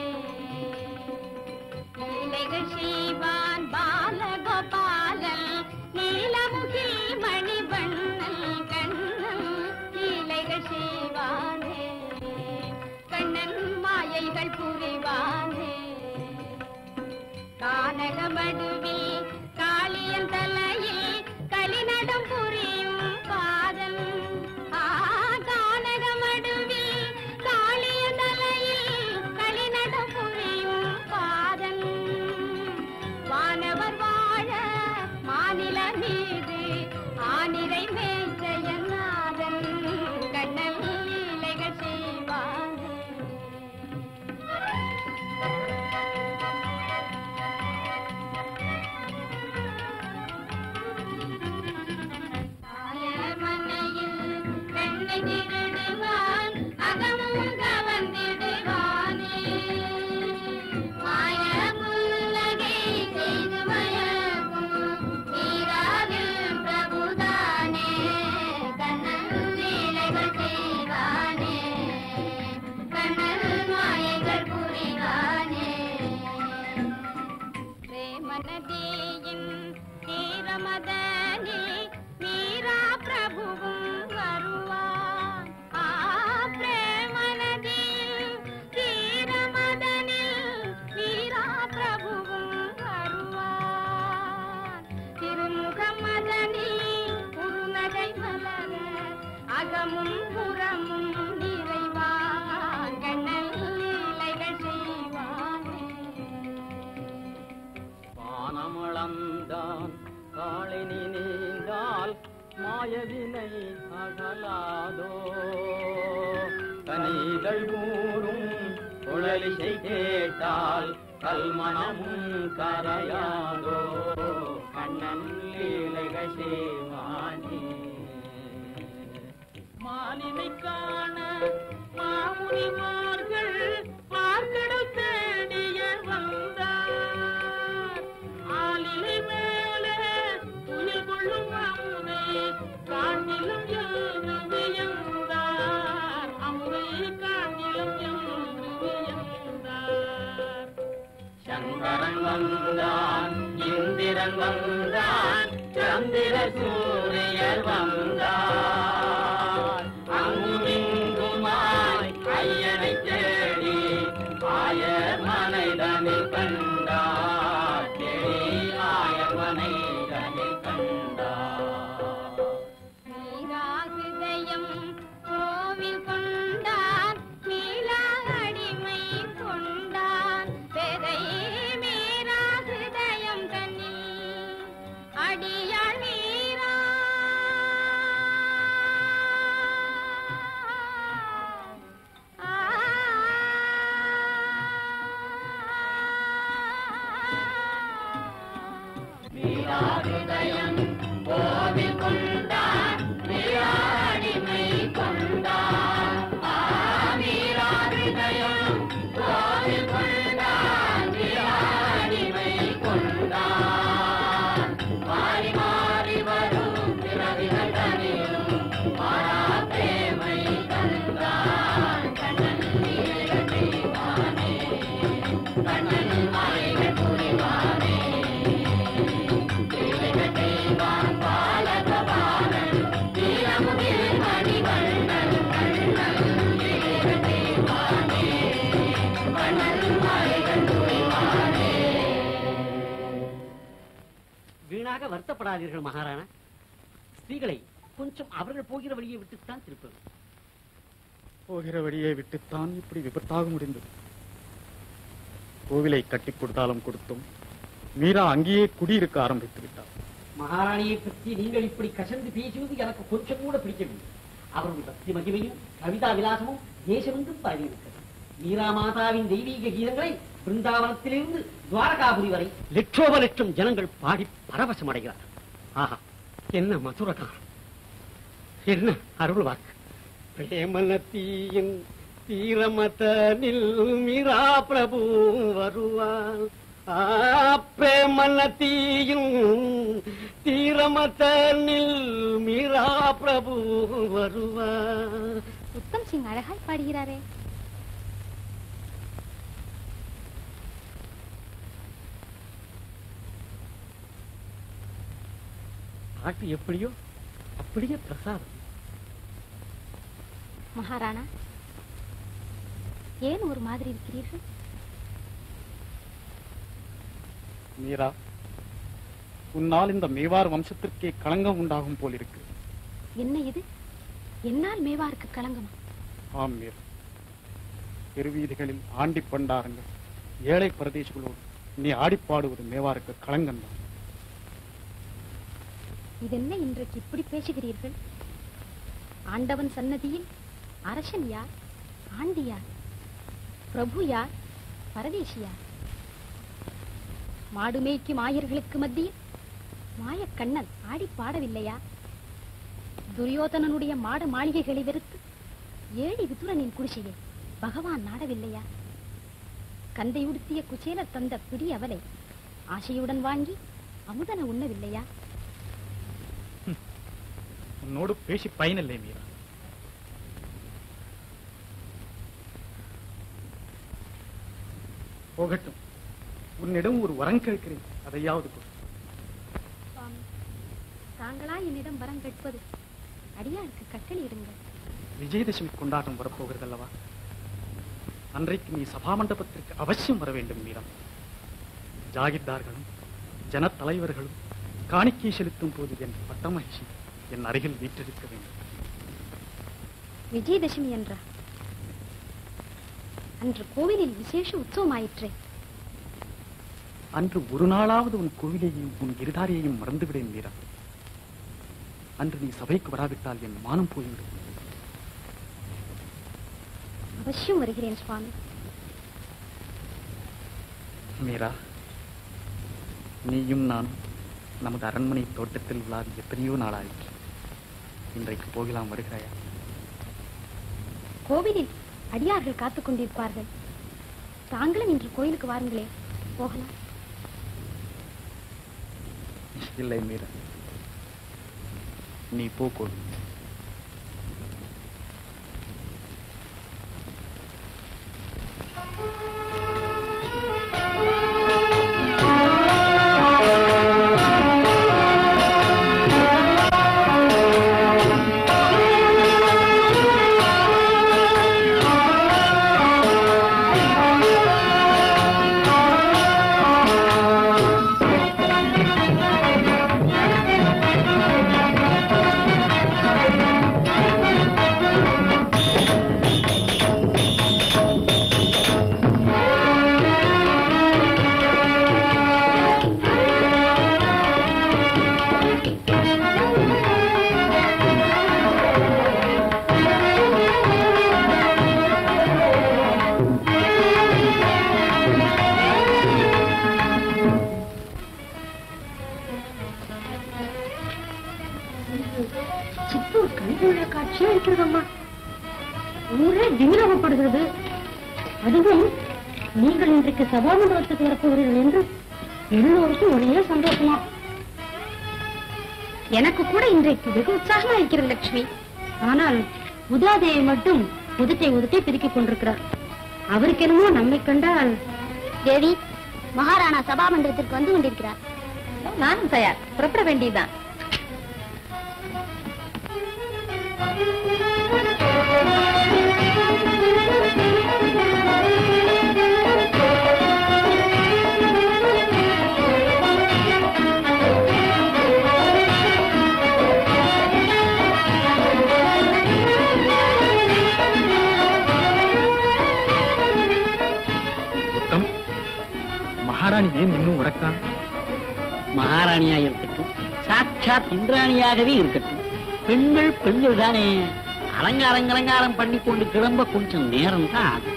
லீலைகள் செய்வான் பாலகோபாலன் நீலமுகில் மணிவண்ணன் கண்ணன் லீலைகள் செய்வானே கண்ணன் மாயைகள் புரிவானே கானகமடுவில் காளியன் தலையில் களிநடம் புரியும் பாதன் ஆ கானகமடுவில் காளியன் தலையில் களிநடம் புரியும் பாதன் வானவர் வாழ மாநில மீது ஆனிரை மேய்ச்சயநாதன் கண்ணல் லீலைகள் செய்வானே பிரேமநதியின் தீரமதனில் மீரா பிரபுவும் வருவான் அகமும் புறமும் நிறைவான் கண்ணல் லீலைகள் செய்வானே வானமளந்தான் காளினி நீந்தால் மாயவினை அகலாதோ கனிதழ் கூறும் குழலிசை கேட்டால் கல்மணமும் கரையாதோ கண்ணன் லீலைகள் செய்வானே மாலினை காண மாமுனிமார்கள் பார்க்கடல் தேடிய வந்தார் ஆலிலை மேலே துயில் கொள்ளும் அமுதை காண்டிலும் என்று வியந்தார் அமுதை காண்டிலும் என்று வியந்தார் சங்கரன் வந்தான் இந்திரன் வந்தான் சந்திர சூரியர் வந்தான் அங்குமிங்குமாய் ஐயனை தேடி ஆயர் மனைதனில் கண்டார் தேடி ஆயர் மனைதனில் கண்டார் மீராகிருதயம் கோவில் கொண்டான் மீளா அடிமை கொண்டான் பெதை மீராகிருதயம் தன்னில் அடியாள் மீரா ஆ மீராருதயம் கோவில் கொண்டான் மீராடிமை கொண்டான் ஆ, மீராருதயம் கோவில் கொண்டான் மீராடிமை கொண்டான் மாறி மாறி வரும் பிறவிகள் தனிலும் மாறா பிரேமை தந்தான் கண்ணன் நீரகள் செய்வானே கண்ணன் மாலைகள் புரிவானே வீணாக வருத்தப்படாதீர்கள் மகாராணா ஸ்திரீகளை கொஞ்சம் அவர்கள் போகிற வழியை விட்டுத்தான் திருப்பது போகிற வழியை விட்டுத்தான் இப்படி விபத்தாக முடிந்தது கோவிலை கட்டி கொடுத்தாலும் கொடுத்தோம் மீரா அங்கேயே குடியிருக்க ஆரம்பித்து விட்டார் மகாராணியை பற்றி நீங்கள் இப்படி கசந்து பேசுவது எனக்கு கொஞ்சம் கூட பிடிக்கவில்லை அவருடைய பக்தி மகிமையும் கவிதா விலாசமும் தேசமெங்கும் பரவியிருக்கிறது மீரா மாதாவின் தெய்வீக கீதங்களை பிருந்தாவனத்திலிருந்து துவாரகாபுரி வரை லட்சோப லட்சம் ஜனங்கள் பாடி பரவசம் அடைகிறார்கள் ஆஹா என்ன மதுரகாரம் என்ன அருள் வாக்கு பிரேமலத்தீயின் தீரமதனில் மீரா பிரபு வருவான் ஆ, பிரேமலத்தீயின் தீரமதனில் மீரா பிரபு வருவான் உத்தம் சிங் அழகாய் பாடுகிறாரே பாட்டு எப்படியோ அப்படியே பிரசாதம் மகாராணா ஏன் ஒரு மாதிரி இருக்கிறீர்கள் மீரா உன்னால் இந்த மேவார் வம்சத்திற்கே களங்கம் உண்டாகும் போல் இருக்கு என்ன இது என்னால் மேவாருக்கு களங்கமா ஆம் மீரா தெருவீதிகளில் ஆண்டி பண்டாரங்கள் ஏழை பிரதேசங்களோடு நீ ஆடிப்பாடுவது மேவாருக்கு களங்கம்தான் இதென்ன இன்றைக்கு இப்படி பேசுகிறீர்கள் ஆண்டவன் சன்னதியில் அரசன் யார் ஆண்டி யார் பிரபு யார் பரதேசி யார் மாடு மேய்க்கும் ஆயர்களுக்கு மத்தியில் மாயக்கண்ணன் ஆடி பாடவில்லையா துரியோதனனுடைய மாட மாளிகைகளை வெறுத்து ஏழி விதுரனின் குடிசையை பகவான் நாடவில்லையா கந்தை உடுத்திய குச்சேலர் தந்த பிடி அவலை ஆசையுடன் வாங்கி அமுதன உண்ணவில்லையா உன்னோடு பேசி பயனில்லை மீரா போகட்டும் உன்னிடம் ஒரு வரம் கேட்கிறேன் அதையாவது கொடு சுவாமி தாங்களா என்னிடம் வரம் கேட்பது அடியாருக்கு கட்டளையிடுங்கள் விஜயதசமி கொண்டாட்டம் வரப்போகிறது அல்லவா அன்றைக்கு நீ சபா மண்டபத்திற்கு அவசியம் வர வேண்டும் மீரா ஜாகிர்தார்களும் ஜனத் தலைவர்களும் காணிக்கை செலுத்தும் போது என் பட்டமகிழ்ச்சி என் அருகில் வீற்றிருக்க வேண்டும் விஜயதசமி என்றா அன்று கோவிலில் விசேஷ உற்சவமாயிற்றே அன்று ஒரு நாளாவது உன் கோவிலையும் உன் இருதாரியையும் மறந்துவிடேன் மீரா அன்று நீ சபைக்கு வராவிட்டால் என் மானம் போய்விடும் அவசியம் வருகிறேன் சுவாமி மீரா நீயும் நான் நமது அரண்மனை தோட்டத்தில் விழாவி எத்தனையோ நாளாயிற்று இன்றைக்கு போகலாம் வருகிறாயா கோவிலில் அடியார்கள் காத்துக் கொண்டிருப்பார்கள் தாங்களும் இன்று கோயிலுக்கு வாருங்களே போகலாம் இல்லை மீரா நீ போ கோவில் சித்தூர் கண்கொள்ள காட்சியா இருக்கிறதம்மா ஊரே திமிரகப்படுகிறது அதுவும் நீங்கள் இன்றைக்கு சபாமண்டபத்துக்கு வரப்போகிறீர்கள் என்று எல்லோருக்கும் ஒரே சந்தோஷமா எனக்கு கூட இன்றைக்கு வெகு உற்சாகமா இருக்கிறது லட்சுமி ஆனால் உதாதேவி மட்டும் உதட்டை உதட்டை பிரிக்கிக் கொண்டிருக்கிறார் அவருக்கு என்னமோ நம்மை கண்டால் தேவி மகாராணா சபாமண்டபத்திற்கு வந்து கொண்டிருக்கிறார் நானும் தயார் புறப்பட வேண்டியதுதான் உத்தம் மகாராணி ஏன் இன்னும் உறக்கான் மகாராணியா இருக்கட்டும் சாட்சாத் இந்திராணியாகவே இருக்கட்டும் பெண்கள் பெண்கள் தானே அலங்காரம் அலங்காரம் பண்ணி கொண்டு கிளம்ப கொஞ்சம் நேரம் தான் ஆகும்.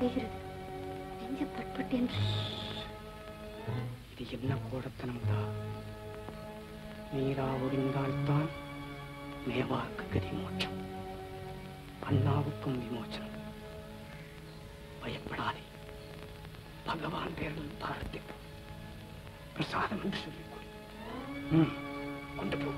தெரிகிறது நெஞ்சு பட்பட்டு என்று இது என்ன கோடத்தனம்தா நீரா ஒழிந்தால்தான் மேவாருக்கு கதி மோட்சம் அண்ணாவுக்கும் விமோச்சனம் பயப்படாதே பகவான் பேரில் பாரத்தை பிரசாதம் என்று சொல்லிக் கொடு ம், கொண்டு போ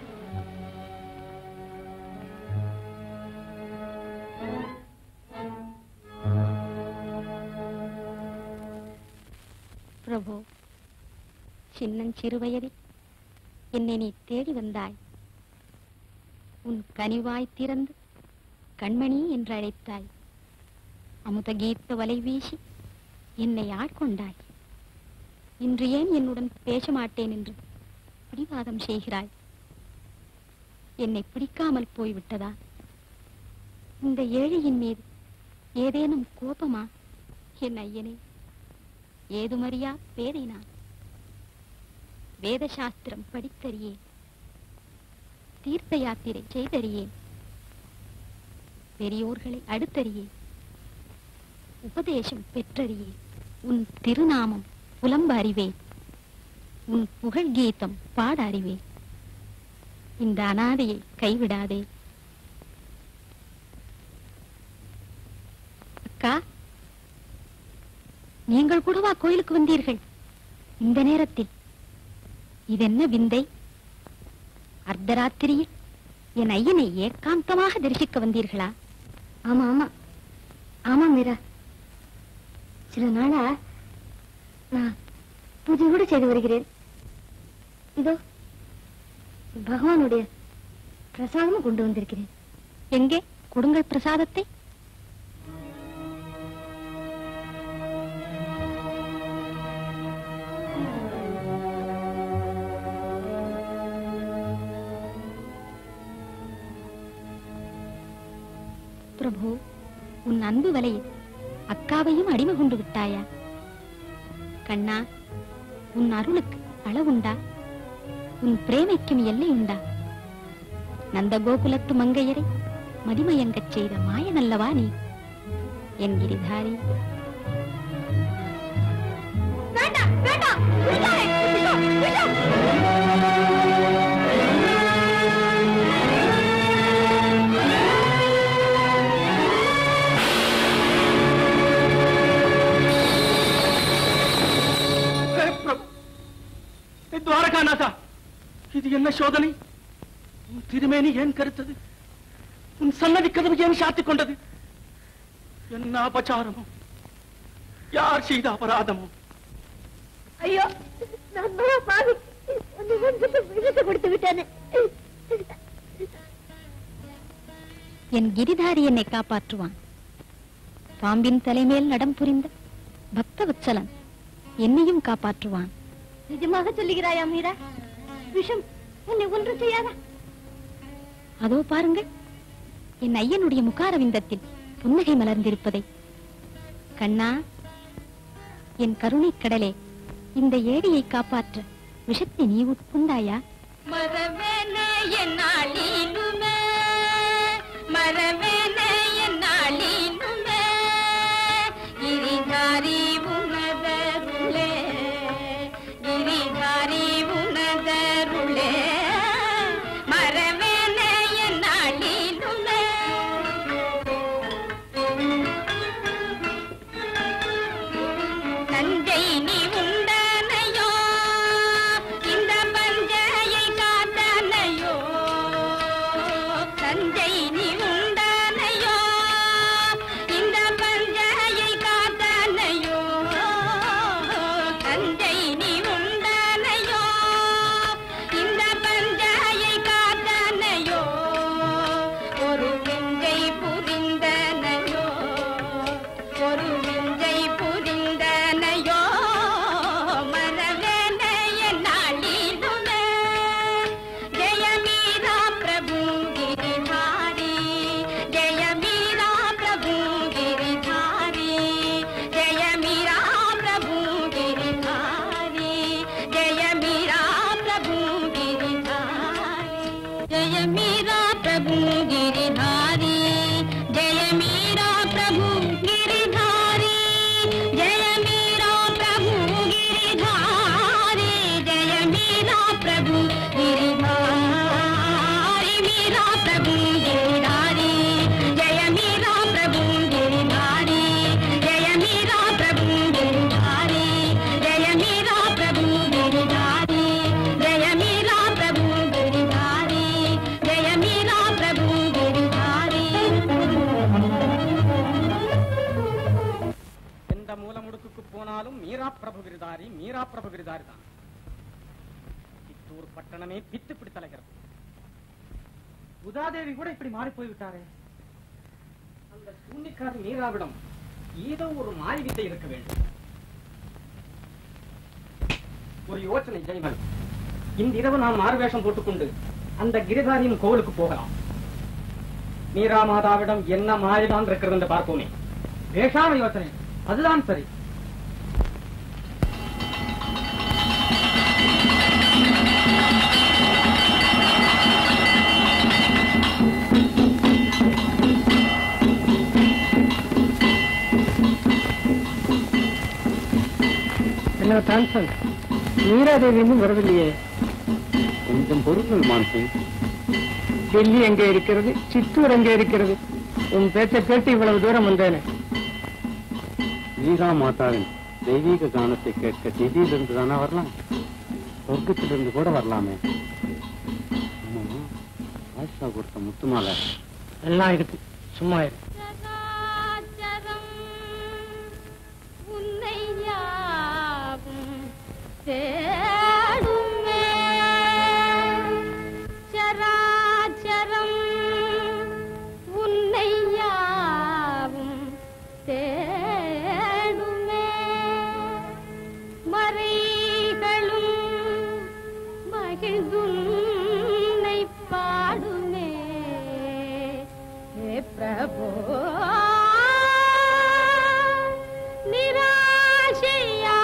பிரபு சின்னஞ்சிறு வயதில் என்னை நீ தேடி வந்தாய் உன் கனிவாய் திறந்து கண்மணி என்று அழைத்தாய் அமுத கீத்த வலை வீசி என்னை ஆட்கொண்டாய் இன்று ஏன் என்னுடன் பேச மாட்டேன் என்று பிடிவாதம் செய்கிறாய் என்னை பிடிக்காமல் போய்விட்டதா இந்த ஏழையின் மீது ஏதேனும் கோபமா என் ஐயனே ஏதுமறியா பேதை நான் வேத சாஸ்திரம் படித்தறியேன் தீர்த்த யாத்திரை செய்தறியேன் பெரியோர்களை அடுத்தறியேன் உபதேசம் பெற்றறியேன் உன் திருநாமம் புலம்ப அறிவேன் உன் புகழ் கீதம் பாட அறிவேன் இந்த அனாதையை கைவிடாதே அக்கா நீங்கள் கூடவா கோயிலுக்கு வந்தீர்கள் இந்த நேரத்தில் இதென்ன விந்தை அர்த்தராத்திரியில் என் ஐயனை ஏகாந்தமாக தரிசிக்க வந்தீர்களா ஆமா ஆமா ஆமா மீரா சில நாளா நான் பூஜை கூட செய்து வருகிறேன் இதோ பகவானுடைய பிரசாதமும் கொண்டு வந்திருக்கிறேன் எங்கே கொடுங்கள் பிரசாதத்தை பிரபு உன் அன்பு வலையில் அக்காவையும் அடிமை கொண்டு விட்டாயா கண்ணா உன் அருளுக்கு அளவுண்டா உன் பிரேமைக்கும் எல்லை உண்டா நந்த கோகுலத்து மங்கையரை மதிமயங்கச் செய்த மாயனல்லவா நீ என் கிரிதாரி வேண்டாம் வேண்டாம் விட்டாரே, விட்டோ, விட்டோ. ஹே பிரபு ஹே துவாரகாநாதா இது என்ன சோதனை உன் திருமேனி ஏன் கருத்தது உன் சன்னதி கதவு ஏன் சாத்திக் கொண்டது என்ன அபச்சாரமோ யார் செய்த அபராதமோ ஐயோ நான் மகா பாவி அந்த மனுஷனுக்கு விஷத்தை கொடுத்து விட்டேனே என் கிரிதாரி என்னை காப்பாற்றுவான் பாம்பின் தலைமேல் நடம் புரிந்த பக்தவத்சலன் என்னையும் காப்பாற்றுவான் நிஜமாக சொல்லுகிறாயா மீரா விஷம் உன்னை ஒன்றும் செய்யாதா அதோ பாருங்கள் என் ஐயனுடைய முகாரவிந்தத்தில் புன்னகை மலர்ந்திருப்பதை கண்ணா என் கருணைக் கடலே இந்த ஏழையை காப்பாற்ற விஷத்தை நீ உட்கொண்டாயா மரவேன என்னாலினுமே மரவேன என்னாலினுமே கிரிதாரி உனதருளே கிரிதாரி உனதருளே மரவேன என்னாலினுமே தஞ்சை நீ உண்டனையோ இந்த பஞ்சையை காத்தனையோ பிரபு கிரிதாரிதான் சித்தூர் பட்டணமே பித்து பிடித்தலைகிறது உதாதேவி கூட இப்படி மாறி போய்விட்டாரே அந்த சூன்னிக்காரி நீராவிடம் ஏதோ ஒரு மாறி வித்தை இருக்க வேண்டும் ஒரு யோசனை ஜெய்வன் இந்த இரவு நாம் மாறுவேஷம் போட்டுக்கொண்டு அந்த கிரிதாரியின் கோவிலுக்கு போகலாம் மீரா மாதாவிடம் என்ன மாறிதான் இருக்கிறது என்று பார்ப்போமே வேஷாம யோசனை அதுதான் சரி என்ன டான்சன் மீராதேவி இன்னும் வரவில்லையே கொஞ்சம் பொருள் மான்சிங் டெல்லி எங்கே இருக்கிறது சித்தூர் எங்கே இருக்கிறது உன் பேச்சை கேட்டு இவ்வளவு தூரம் வந்தேனே மீரா மாதாவின் தெய்வீக கானத்தை கேட்க திடீரிலிருந்து தானே வரலாம் சொர்க்கத்திலிருந்து கூட வரலாமே ஆமா, ஆயிஷா கொடுத்த முத்துமாலை எல்லாம் இருக்கு சும்மா இரு சராச்சரம் உன்னை யாவும் தேடுமே சராச்சரம் உன்னை யாவும் தேடுமே மறைகளும் மகிழ்ந்துன்னை பாடுமே ஹே பிரபு நிராசையா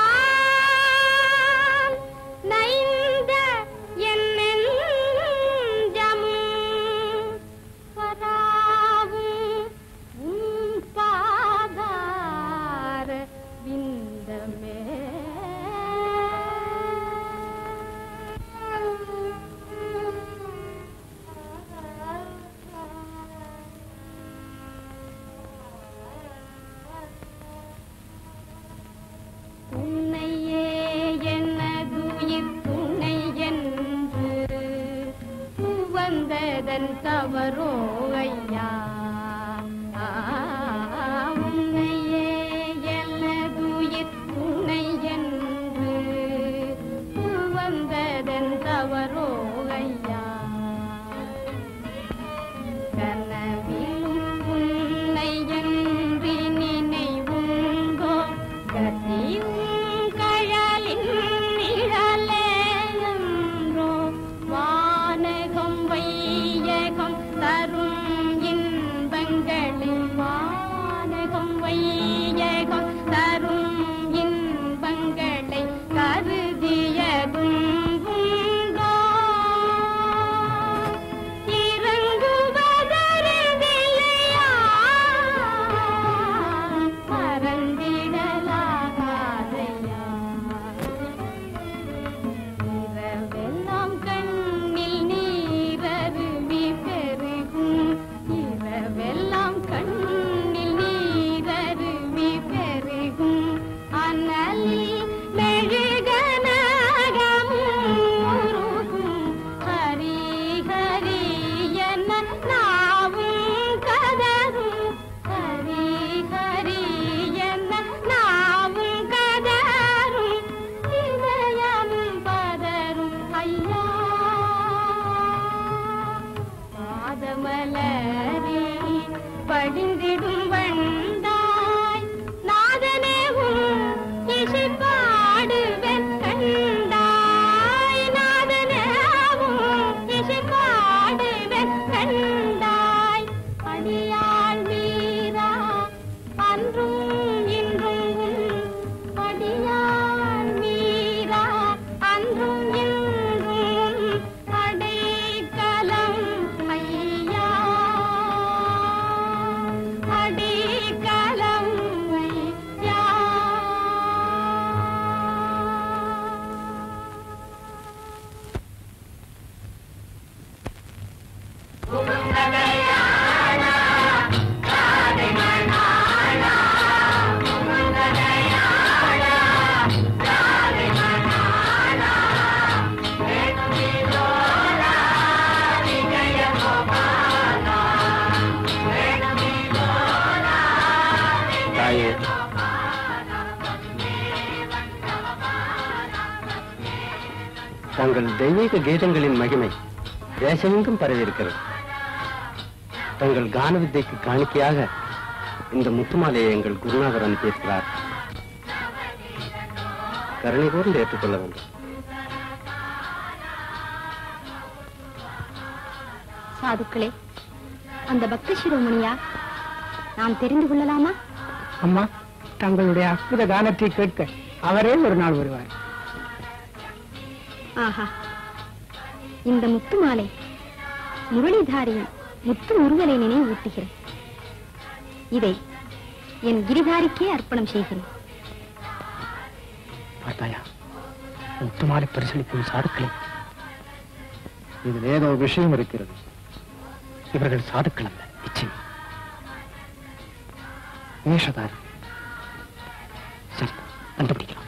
நைந்த என் நெஞ்சமும் பராவும் உன் பாதார விந்தமே உன்னையே எனதுயிர் துணை என்று வந்ததன் தவறோ ஐயா ஆ, உன்னையே எனதுயிர் துணை என்று வந்ததன் தவறோ ஐயா கனவிலும் உன்னை என்று நினைவுங்கோ கதியும் கழலின் நிழலேன்றோ வானகம் வையகம் தரும் இன்பங்களில் வானகம் வையகம் தரும் இன்பங்களை கருதியதும் உண்டோ இறங்குவதறிவில்லையா மறந்திடலாகாதையா இரவெல்லாம் கண்ணில் நீரருவி பெருகும் இரவெல்லாம் கண்ணில் நீரருவி பெருகும் அனலில் மெழுகனகமும் உருகும் ஹரி ஹரி என நாவும் கதரும் ஹரி ஹரி என நாவும் கதரும் இதயம் பதரும் ஐயா பாதமலரி படிந்திடும் வந்தாய் நாதனேவும் இசை பாடுவன் கண்டாய் நாதனேவும் இசை பாடுவன் கண்டாய் அடியாள் மீரா அன்றும் இன்றும் உன் அடியாள் மீரா அன்றும் இன்றும் அடைக்கலம் ஐயா தங்கள் தெய்வீக கீதங்களின் மகிமை தேசமெங்கும் பரவி இருக்கிறது தங்கள் கான வித்தைக்கு காணிக்கையாக இந்த முத்துமாலையை எங்கள் குருநாதர் அனுப்பியிருக்கிறார் கருணை கூர்ந்து ஏற்றுக்கொள்ள வேண்டும் சாதுக்களே அந்த பக்தி சிரோமணியா நாம் தெரிந்து கொள்ளலாமா அம்மா தங்களுடைய அற்புத கானத்தை கேட்க அவரே ஒரு நாள் வருவார் ஆஹா இந்த முத்து மாலை முரளிதாரியின் முத்து முருகனை நினைவூட்டுகிறேன் இதை என் கிரிதாரிக்கே அர்ப்பணம் செய்கிறேன் பார்த்தாயா முத்துமாலை பரிசளிக்கும் சாதுக்களை இதில் ஏதோ விஷயம் இருக்கிறது இவர்கள் சாதுக்கள் அல்ல நிச்சயம் வேஷதாரி சரி கண்டுபிடிக்கலாம்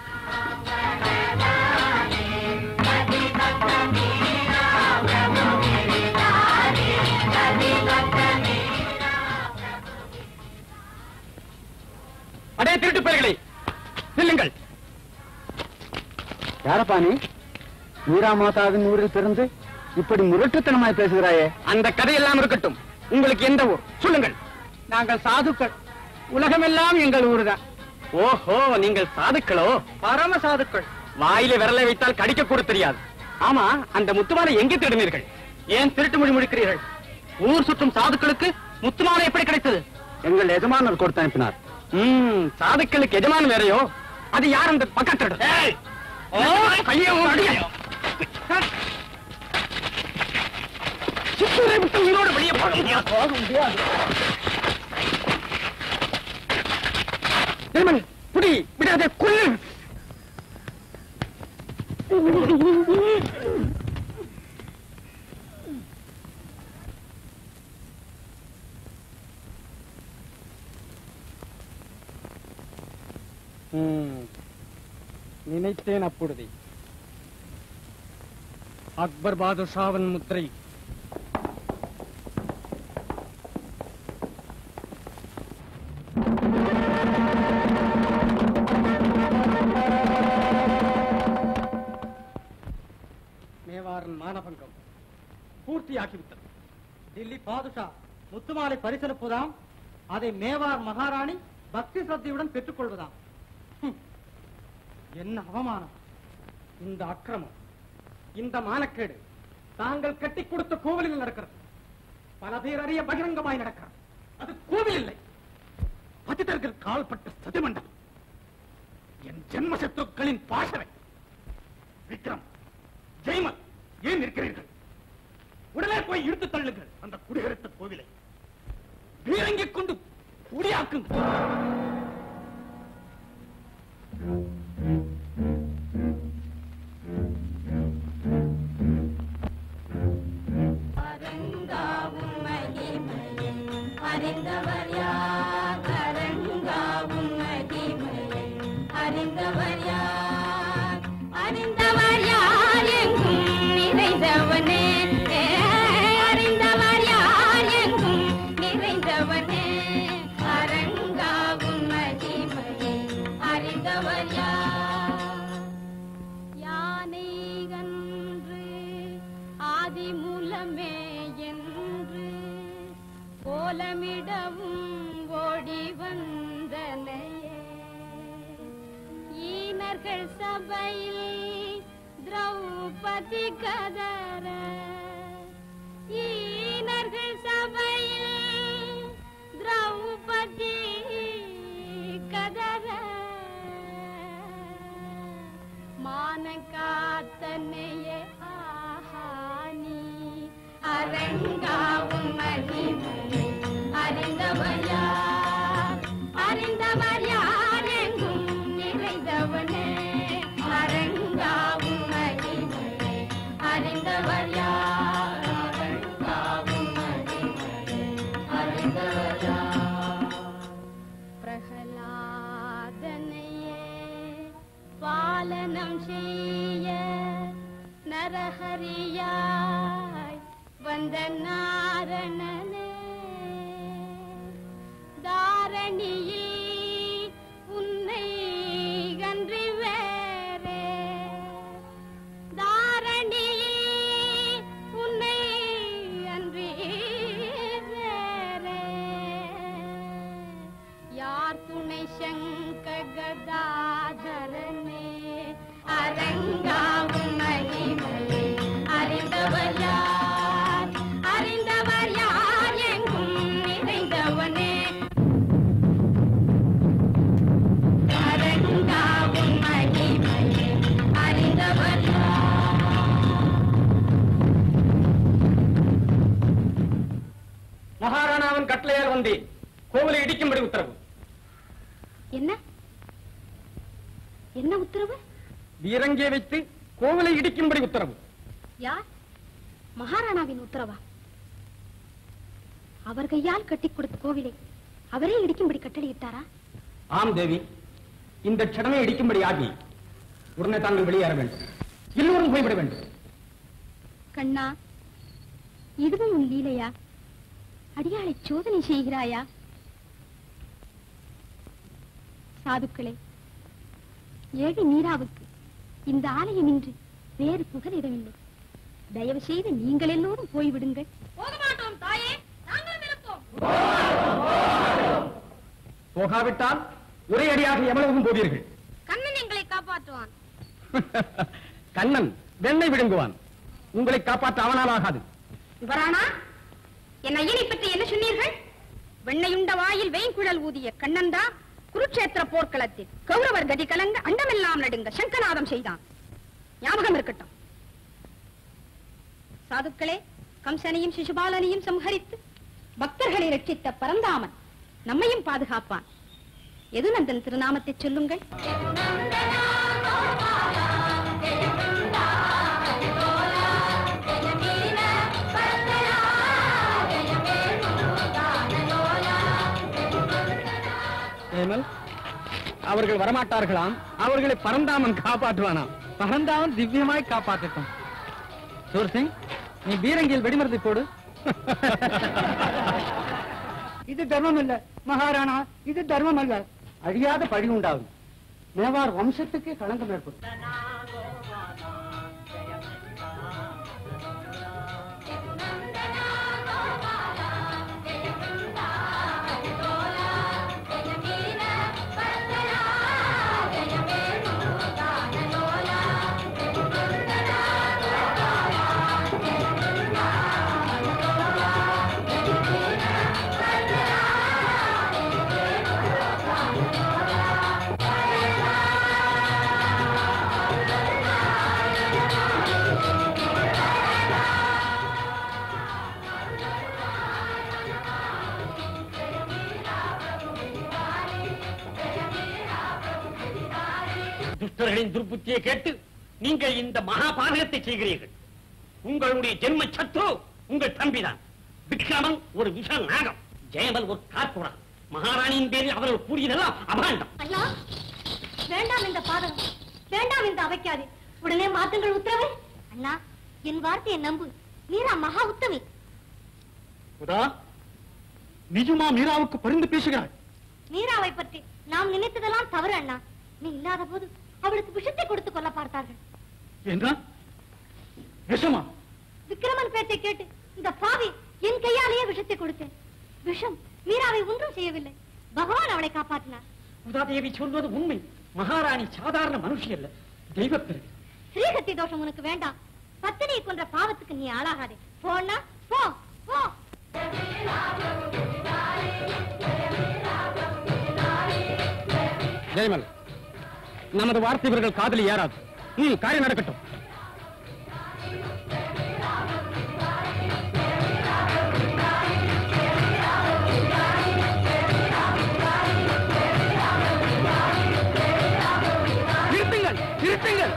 அடே திருட்டு பேர்களே நில்லுங்கள் யாரப்பா நீ மீரா மாதாவின் ஊரில் பிறந்து இப்படி முரட்டுத்தனமாய் பேசுகிறாயே அந்த கதையெல்லாம் இருக்கட்டும் உங்களுக்கு எந்த ஊர் சொல்லுங்கள் நாங்கள் சாதுக்கள் உலகமெல்லாம் எங்கள் ஊர்தான் ஓஹோ நீங்கள் சாதுக்களோ பரம சாதுக்கள் வாயில விரலை வைத்தால் கடிக்க கூட தெரியாது ஆமா அந்த முத்துமாலை எங்கே திருடினீர்கள் ஏன் திருட்டு மொழி முடிக்கிறீர்கள் ஊர் சுற்றும் சாதுக்களுக்கு முத்துமாலை எப்படி கிடைத்தது எங்கள் எஜமானர் கொடுத்து அனுப்பினார் ம் சாதுக்களுக்கு எஜமான் வேறையோ அது யார் அந்த பக்கத்து கையை அடிங்க. சித்தூரை விட்டு உயிரோடு வெளியே போக முடியாது போக முடியாது திருமணி புடி விடாதே கொல்லு நினைத்தேன் அப்பொழுதே அக்பர் பாதுஷாவின் முத்திரை மேவாரன் மானபங்கம் பூர்த்தியாக்கிவிட்டது டில்லி பாதுஷா முத்துமாலை பரிசளிப்பதாம் அதை மேவார் மகாராணி பக்தி சத்தியுடன் பெற்றுக்கொள்வதாம் ஹம். என்ன அவமானம் இந்த அக்கிரமம் இந்த மானக்கேடு தாங்கள் கட்டி கொடுத்த கோவிலில் நடக்கிறது பல பேர் அறிய பகிரங்கமாய் நடக்கிறது அது கோவில் இல்லை பதிதர்கள் கால்பட்ட சதிமண்டலம் என் ஜென்ம சத்துருக்களின் பாசறை விக்ரம் ஜெய்மல் ஏன் இருக்கிறீர்கள் உடனே போய் இழுத்து தள்ளுங்கள் அந்த குடிகரத்த கோவிலை பீரங்கிக் கொண்டு குடியாக்குங்கள் அரங்காவும் மகிமையை அறிந்தவர் யார் அரங்காவும் மகிமையை அறிந்தவர் யார் அறிந்தவர் யார் எங்கும் நிறைந்தவனே ஏ, அறிந்தவர் யார் எங்கும் நிறைந்தவனே அரங்காவும் மகிமையை அறிந்தவர் யார் யானை கன்று ஆதிமூலமே என்று கோலமிடவும் ஓடி வந்தனையே ஈனர்கள் சபையில் திரௌபதி கதற ஈனர்கள் சபையில் திரௌபதி கதற மான காத்தனையே ஆஹானி அரங்காவும் மகிமையை அறிந்தவர் யார் அறிந்தவர் யார் எங்கும் நிறைந்தவனே அரங்காவும் மகிமையை அறிந்தவர் யார் அரங்காவும் மகிமையை அறிந்தவர் யார் பிரகலாதனையே பாலனம் செய்ய நரஹரியாய் வந்த நாரணனே தாரணியில் உன்னை கன்றி வேறே தார வந்தேன் கோவிலை இடிக்கும்படி உத்தரவு என்ன என்ன உத்தரவு வீரங்கே வைத்து கோவிலை இடிக்கும்படி உத்தரவு யார் மகாராணாவின் உத்தரவா அவர் கையால் கட்டிக் கொடுத்த கோவிலை அவரே இடிக்கும்படி கட்டளையிட்டாரா ஆம் தேவி இந்த க்ஷணமே இடிக்கும்படி ஆகி உடனே தாங்கள் வெளியேற வேண்டும் எல்லோரும் போய்விட வேண்டும் கண்ணா இதுவும் உன் லீலையா அடியாளை சோதனை செய்கிறாயா சாதுக்களே ஏழை மீராவுக்கு இந்த ஆலயமின்றி வேறு புகலிடமில்லை தயவு செய்து நீங்கள் எல்லோரும் போய்விடுங்கள் போக மாட்டோம் தாயே நாங்களும் இருப்போம் போகாவிட்டால் ஒரே அடியாக எவ்வளவும் போவீர்கள் கண்ணன் எங்களை காப்பாற்றுவான் கண்ணன் வெண்ணை விழுங்குவான் உங்களை காப்பாற்ற அவனால் ஆகாது யுவராணா என் ஐயனை பற்றி என்ன சொன்னீர்கள் வெண்ணையுண்ட வாயில் வெயின்குழல் ஊதிய கண்ணன்தா குருட்சேத்திர போர்க்களத்தில் கௌரவர் கதி கலங்க அண்டமெல்லாம் நடுங்க சங்கநாதம் செய்தான் ஞாபகம் இருக்கட்டும் சாதுக்களே கம்சனையும் சிசுபாலனையும் சம்ஹரித்து பக்தர்களை ரட்சித்த பரந்தாமன் நம்மையும் பாதுகாப்பான் எதுநந்தன் திருநாமத்தை சொல்லுங்கள் ஏமல் அவர்கள் வரமாட்டார்களாம் அவர்களை பரந்தாமன் காப்பாற்றுவானாம் பரந்தாமன் திவ்யமாய் காப்பாற்றட்டும் சூர்சிங் நீ பீரங்கியில் வெடிமருந்தை போடு இது தர்மம் இல்ல மகாராணா இது தர்மம் அல்ல அழியாத பழி உண்டாகும் மேவார் வம்சத்துக்கே களங்கம் ஏற்படும் துஷ்டர்களின் துர்புத்தியை கேட்டு நீங்கள் இந்த மகாபாதகத்தை செய்கிறீர்கள் உங்களுடைய ஜென்ம சத்ரு உங்கள் தம்பிதான் விக்ரமன் ஒரு விஷ நாகம் ஜெயமல் ஒரு காத்துறான் மகாராணியின் பேரில் அவர்கள் கூறியதெல்லாம் அபாண்டம் ஐயா வேண்டாம் இந்த பாதகம் வேண்டாம் இந்த அவைக்காது உடனே மாத்துங்கள் உத்தரவு அண்ணா என் வார்த்தையை நம்பு மீரா மகா உத்தமி உதா நிஜமா மீராவுக்கு பரிந்து பேசுகிறாய் மீராவை பற்றி நாம் நினைத்ததெல்லாம் தவறு அண்ணா நீ இல்லாத போது அவளுக்கு விஷத்தை கொடுத்து கொள்ள பார்த்தார்கள் என்ன விஷமா விக்ரமன் பேச்சை கேட்டு இந்த பாவி என் கையாலேயே விஷத்தை கொடுத்தேன் விஷம் மீராவை ஒன்றும் செய்யவில்லை பகவான் அவளை காப்பாற்றினார் உதாதேவி சொல்வது உண்மை மகாராணி சாதாரண மனுஷி அல்ல தெய்வப்பிறகு ஸ்ரீகத்தி தோஷம் உனக்கு வேண்டாம் பத்தினியை கொன்ற பாவத்துக்கு நீ ஆளாகாதே போனா போ போ ஜெயமல் நமது வார்த்தை இவர்கள் காதலி ஏறாது ம் காரியம் நடக்கட்டும் நிறுத்துங்கள் நிறுத்துங்கள்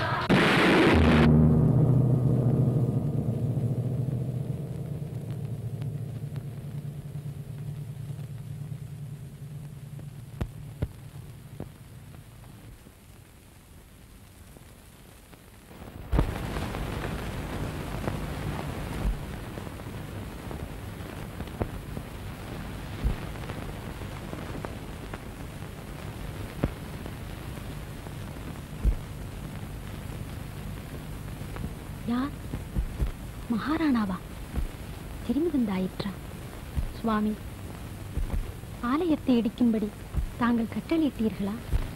யார் மகாராணாவா திரும்பி வந்தாயிற்றா சுவாமி ஆலயத்தை இடிக்கும்படி தாங்கள் கட்டளையிட்டீர்களா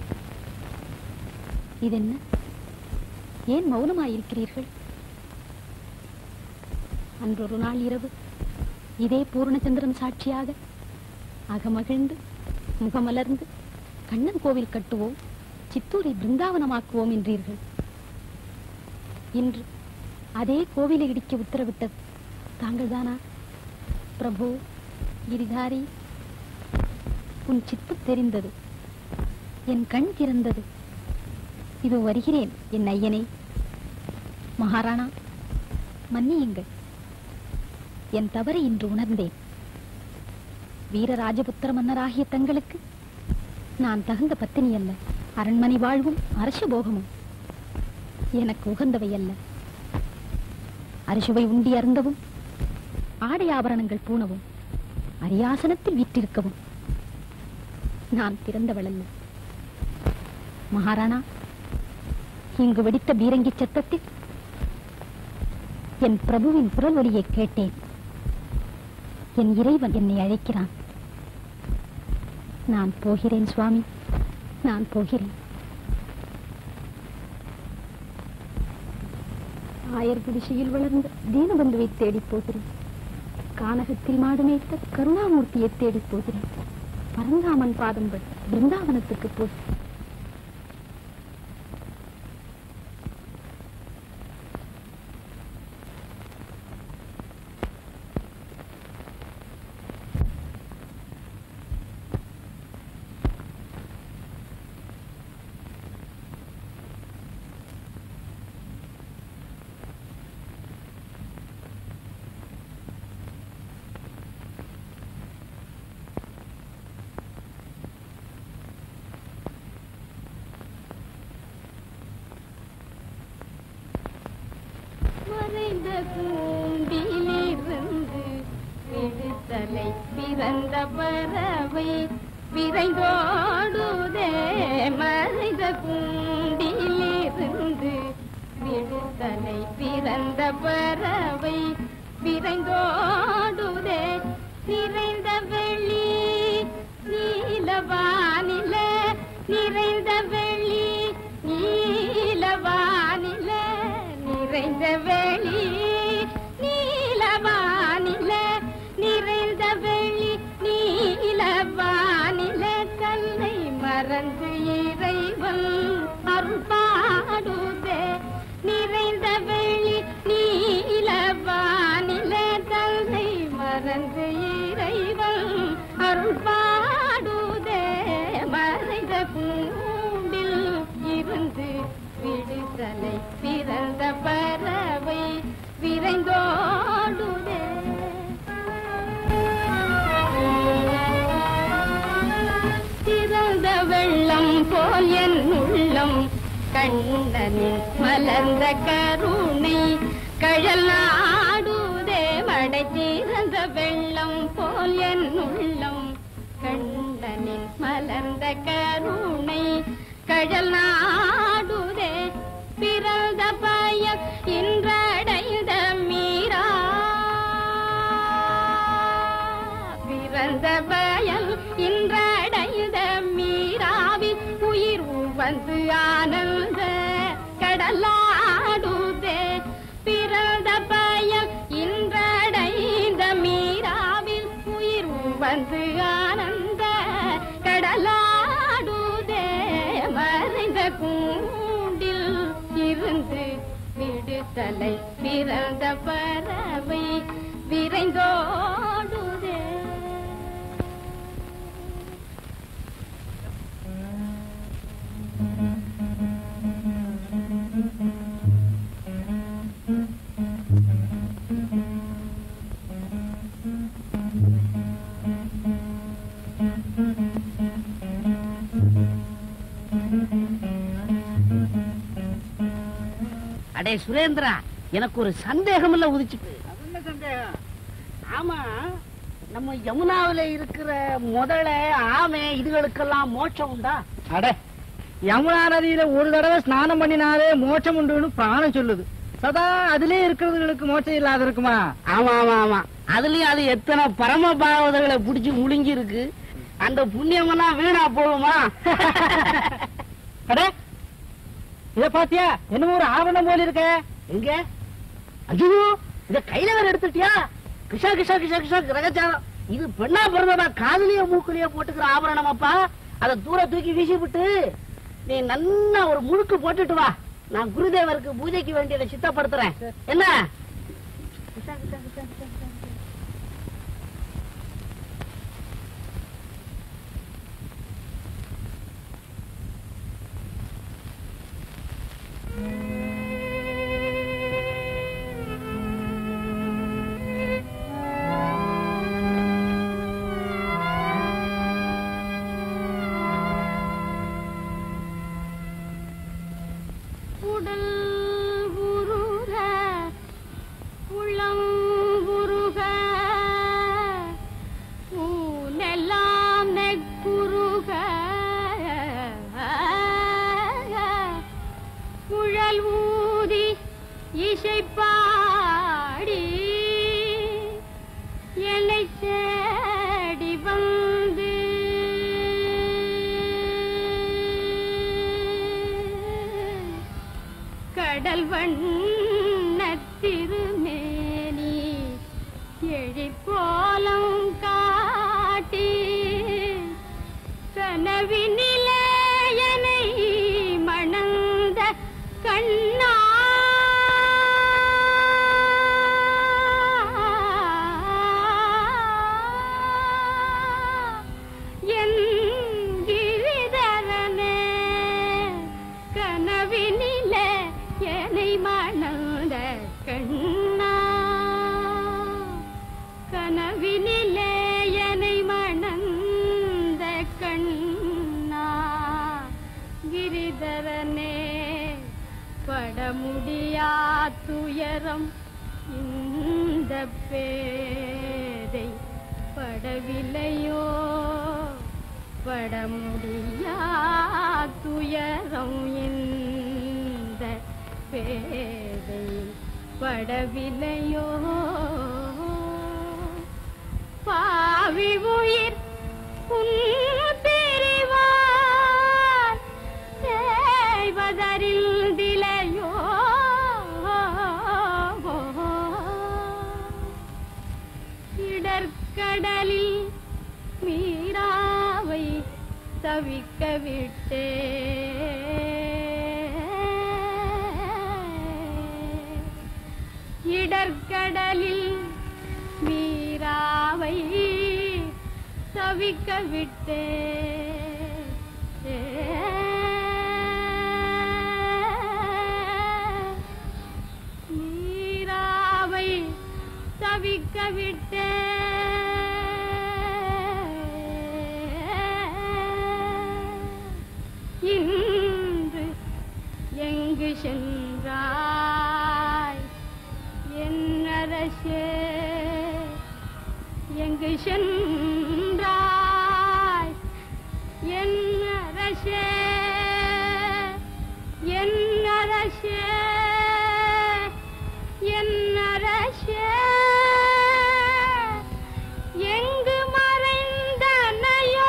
இதென்ன ஏன் மௌனமாயிருக்கிறீர்கள் அன்றொரு நாள் இரவு இதே பூர்ணச்சந்திரன் சாட்சியாக அகமகிழ்ந்து முகமலர்ந்து கண்ணன் கோவில் கட்டுவோம் சித்தூரை பிருந்தாவனமாக்குவோம் என்றீர்கள் இன்று அதே கோவிலை இடிக்க உத்தரவிட்டது தாங்கள்தானா பிரபு கிரிதாரி உன் சித்தம் தெரிந்தது என் கண் திறந்தது இதோ வருகிறேன் என் ஐயனே மகாராணா மன்னியுங்கள் என் தவறை இன்று உணர்ந்தேன் வீரராஜபுத்திர மன்னராகிய தங்களுக்கு நான் தகுந்த பத்தினி அல்ல அரண்மனை வாழ்வும் அரச போகமும் எனக்கு உகந்தவை அல்ல அரிசுவை உண்டி அருந்தவும் ஆடை ஆபரணங்கள் பூணவும் அரியாசனத்தில் வீற்றிருக்கவும் நான் பிறந்தவள் அல்ல மகாராணா இங்கு வெடித்த பீரங்கி சத்தத்தில் என் பிரபுவின் குரல் ஒலியை கேட்டேன் என் இறைவன் என்னை அழைக்கிறான் நான் போகிறேன் சுவாமி நான் போகிறேன் ஆயர் குடிசையில் வளர்ந்த தீனபந்துவை தேடிப் போகிறேன் கானகத்தில் மாடு மேய்த்த கருணாமூர்த்தியை தேடிப் போகிறேன் பரந்தாமன் பாதம்படி பிருந்தாவனத்துக்கு போகிறேன் மறைந்த கூண்டிலிருந்து விடுதலை பிறந்த பறவை விரைந்தோடுதே மறைந்த கூண்டிலிருந்து விடுதலை பிறந்த பறவை விரைந்தோடுதே நிறைந்த வெளி நீலவானில நிறைந்த வெளி நீலவானில நிறைந்த வெளி நீலவானில நிறைந்த வெளி நீலவானில கல்லை மறந்து இறைவன் அருள் பாடுதே நிறைந்த வெளி நீலவானில கல்லை மறந்து இறைவன் அருள் பாடுதே மறைந்த கூண்டில் இருந்து விடுதலை பிறந்த பறவை விரைந்தோடுதே திறந்த வெள்ளம் போல் என் உள்ளம் கண்ணனின் மலர்ந்த கருணை கழல் நாடுதே மடை திறந்த வெள்ளம் போல் என் உள்ளம் கண்ணனின் மலர்ந்த கருணை கழல் நாடுதே பிறந்த பயம் இன்றடைந்த மீரா பிறந்த பயம் இன்றடைந்த மீராவில் உயிர் வந்து ஆனந்த கடலாடுதே பிறந்த பயம் இன்றடைந்த மீராவில் உயிர் வந்து ஆனந்த கடலாடுதே மறைந்த கூண்டில் இருந்து விடுதலை பிறந்த பறவை விரைந்தோடுதே அடே சுரேந்திரா எனக்கு ஒரு சந்தேகம் இல்ல உதிச்சுட்டு என்ன சந்தேகம் ஆமா நம்ம யமுனாவில இருக்கிற முதல ஆமை இதுகளுக்கெல்லாம் மோட்சம் உண்டா அட யமுனா நதியில ஒரு தடவை ஸ்நானம் பண்ணினாலே மோட்சம் உண்டுன்னு பிராணம் சொல்லுது சதா அதிலே இருக்கிறவங்களுக்கு மோட்சம் இல்லாத இருக்குமா ஆமா ஆமா ஆமா அதுலயும் அது எத்தனை பரம பாகவதர்களை புடிச்சு முழுங்கி இருக்கு அந்த புண்ணியமெல்லாம் வீணா போகுமா அட இத பாத்தியா என்னமோ ஒரு ஆவணம் போல இருக்க எங்க ஐயோ இத கையில வேற எடுத்துட்டியா கிஷா கிஷா கிஷா கிஷா கிரகச்சாரம் இது பெண்ணா பிறந்ததா காதுலயே மூக்குலயே போட்டுக்கிற ஆபரணம் அப்பா அத தூர தூக்கி வீசி விட்டு நீ நல்லா ஒரு முழுக்கு போட்டுட்டு வா நான் குருதேவருக்கு பூஜைக்கு வேண்டியதை சித்தப்படுத்துறேன் என்ன இன்னிசை பாடி என்னை தேடி வந்து கடல் வண்ண திருமேனி எழிப்போலம் காட்டி கனவினிலே என்னை மணந்த கண்ணா என் கிரிதரனே கனவினிலே என்னை மணந்த கண்ணா கனவினிலே என்னை மணந்த கண்ணா கிரிதரனே பட முடியா துயரம் இந்த பேதை படவில்லையோ பட முடியா துயரம் இந்த பேதை படவில்லையோ பாவி உயிர் உன் பிரிவார் செய்வதறிந்திலையோ இடர்கடலில் மீராவை தவிக்க விட்டே இடர்கடலில் மீராவை தவிக்க விட்டே மீராவை தவிக்க விட்டே இன்று எங்கு சென்றாய் என் அரசே எங்கு சென்றாய் என் அரசே என் அரசே என் அரசே எங்கு மறைந்தனையோ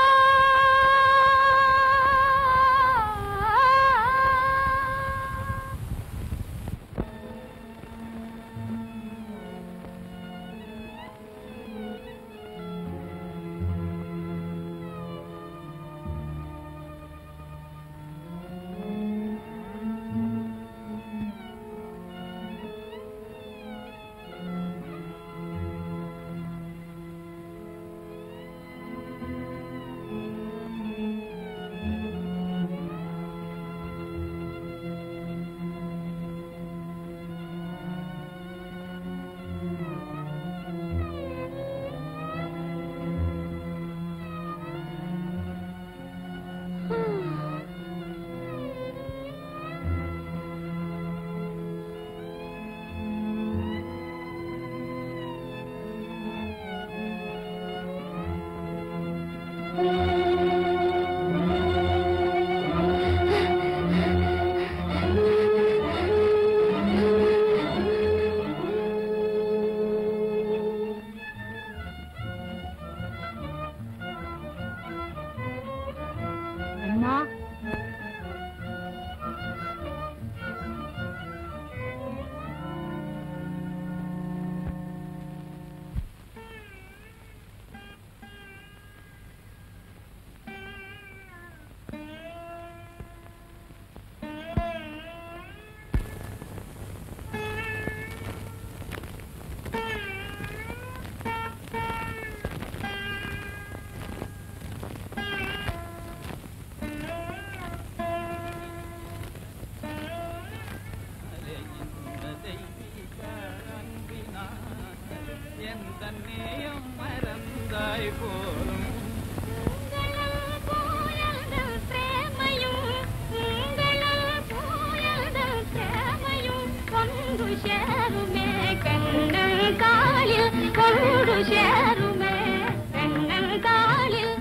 அம்மா சேருமே கண்ணன் காலில் கொண்டு சேருமே கண்ணன் காலில்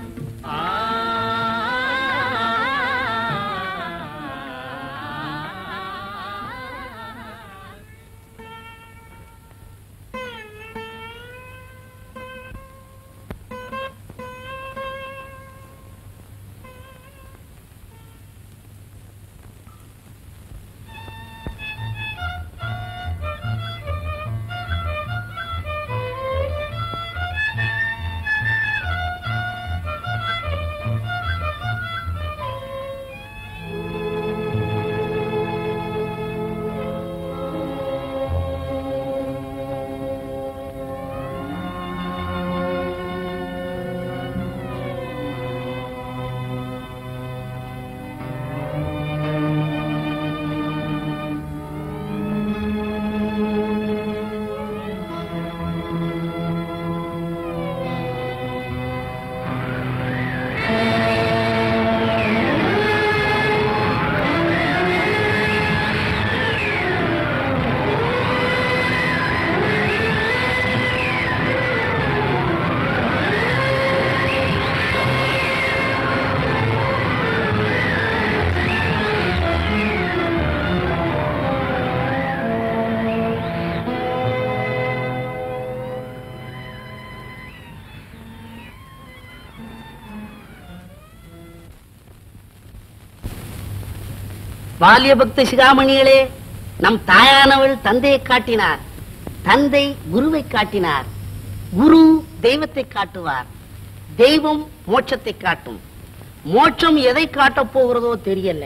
பால்ய பக்த சிகாமணிகளே நம் தாயானவள் தந்தையை காட்டினார் தந்தை குருவை காட்டினார் குரு தெய்வத்தை காட்டுவார் தெய்வம் மோட்சத்தை காட்டும் மோட்சம் எதை காட்டப் போகிறதோ தெரியல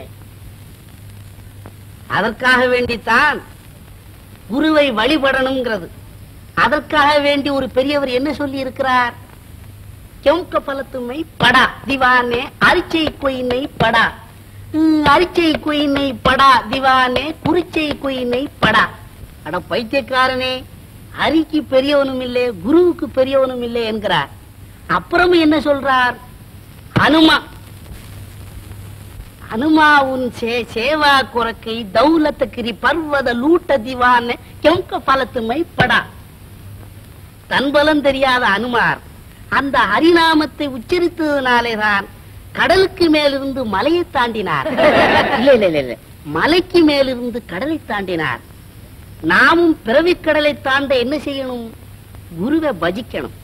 அதற்காக வேண்டித்தான் குருவை வழிபடணுங்கிறது அதற்காக வேண்டி ஒரு பெரியவர் என்ன சொல்லி இருக்கிறார் ಕೆಂಕ ಫಲತುಮೈ ಪಡ ದಿವಾನೆ ಅರಿಚೈ ಕೊಯ್ನೈ ಪಡ ಹ್ಮ್, அரிச்சை குயினை படா திவானே குறிச்சை குயினை படா அட பைத்தியக்காரனே அரிக்கு பெரியவனும் இல்லை குருவுக்கு பெரியவனும் இல்லை என்கிறார் அப்புறம் என்ன சொல்றார் அனுமா அனுமா உன் சே சேவா குரக்கை தௌலத்தகிரி பர்வத லூட்ட திவான கெம்க பலத்துமை படா தன்பலம் தெரியாத அனுமார் அந்த ஹரிநாமத்தை உச்சரித்ததுனாலேதான் கடலுக்கு மேலிருந்து மலையை தாண்டினார் இல்ல இல்ல இல்ல இல்ல மலைக்கு மேலிருந்து கடலை தாண்டினார் நாமும் பிறவிக் கடலை தாண்ட என்ன செய்யணும் குருவை பஜிக்கணும்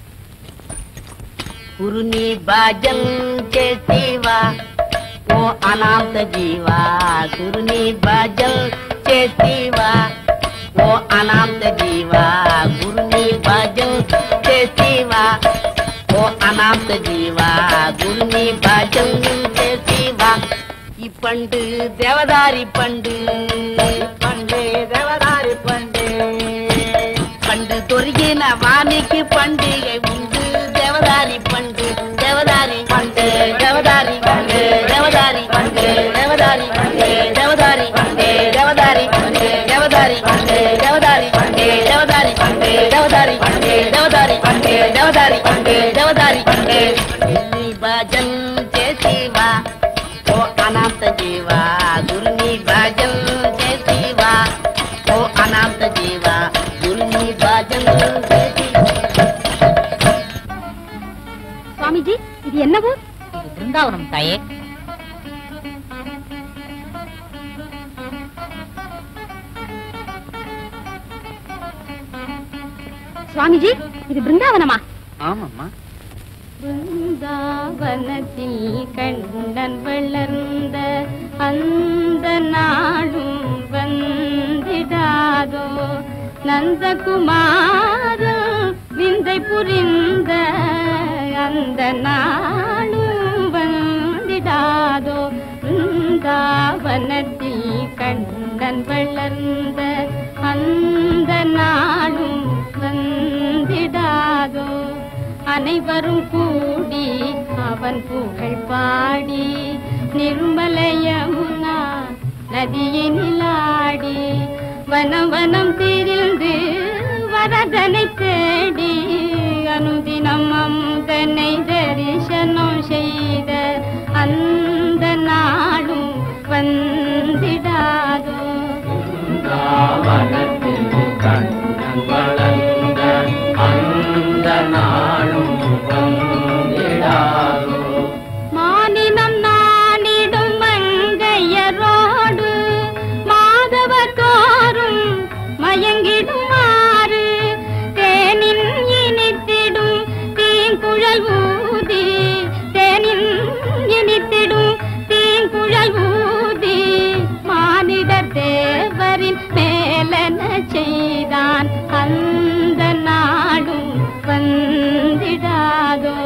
குருநி பஜன் చేతివా ఓ అనాథ జీవా గురుని భజన్ చేతివా ఓ అనాథ జీవా గురుని భజన్ చేతివా ఓ అనాథ జీవా గురుని భజన్ చేతివా ఈ పండు దేవదారి పండు పండు దేవదారి పండు பண்டு தொருகின வாணிக்கு பண்டிகை உண்டு தேவதாரி பண்டு தேவதாரி பண்டு தேவதாரி பண்டு தேவதாரி பண்டு தேவதாரி பண்டு தேவதாரி பண்டு தேவதாரி பண்டு தேவதாரி பண்டு தேவதாரி பண்டு தேவதாரி பண்டு தேவதாரி பண்டு தேவதாரி பண்டு தேவதாரி பண்டு தேவதாரி பண்டு భజన్ చేసివా ఓ అనాథ జీవా గురుని భజన్ చేసివా ఓ అనాథ జీవా గురుని భజన్ சுவாமிஜி இது என்ன ஊர் பிருந்தாவனம் தாயே சுவாமிஜி இது பிருந்தாவனமா ஆமாம்மா பிருந்தாவனத்தில் கண்ணன் வளர்ந்த அந்த நாளும் வந்திடாதோ நந்தகுமாரன் விந்தை புரிந்த அந்த நாளும் வந்திடாதோ பிருந்தாவனத்தில் கண்ணன் வளர்ந்த அந்த நாளும் வந்திடாதோ அனைவரும் கூடி அவன் புகழ் பாடி நிர்மல யமுனா நதியினிலாடி வனம் வனம் திரிந்து வரதனை தேடி அனுதினம் அமுதனை தரிசனம் செய்த அந்த நாளும் வந்திடாதோ மானினம் நானிடும் மங்கையரோடு மாதவ தோறும் மயங்கிடுமாறு தேனின் இனித்திடும் தீங்குழல் ஊதி தேனின் இனித்திடும் தீங்குழல் ஊதி மானிட தேவரின் மேலன செய்தான் அந்த நாடும் வந்திடாதோ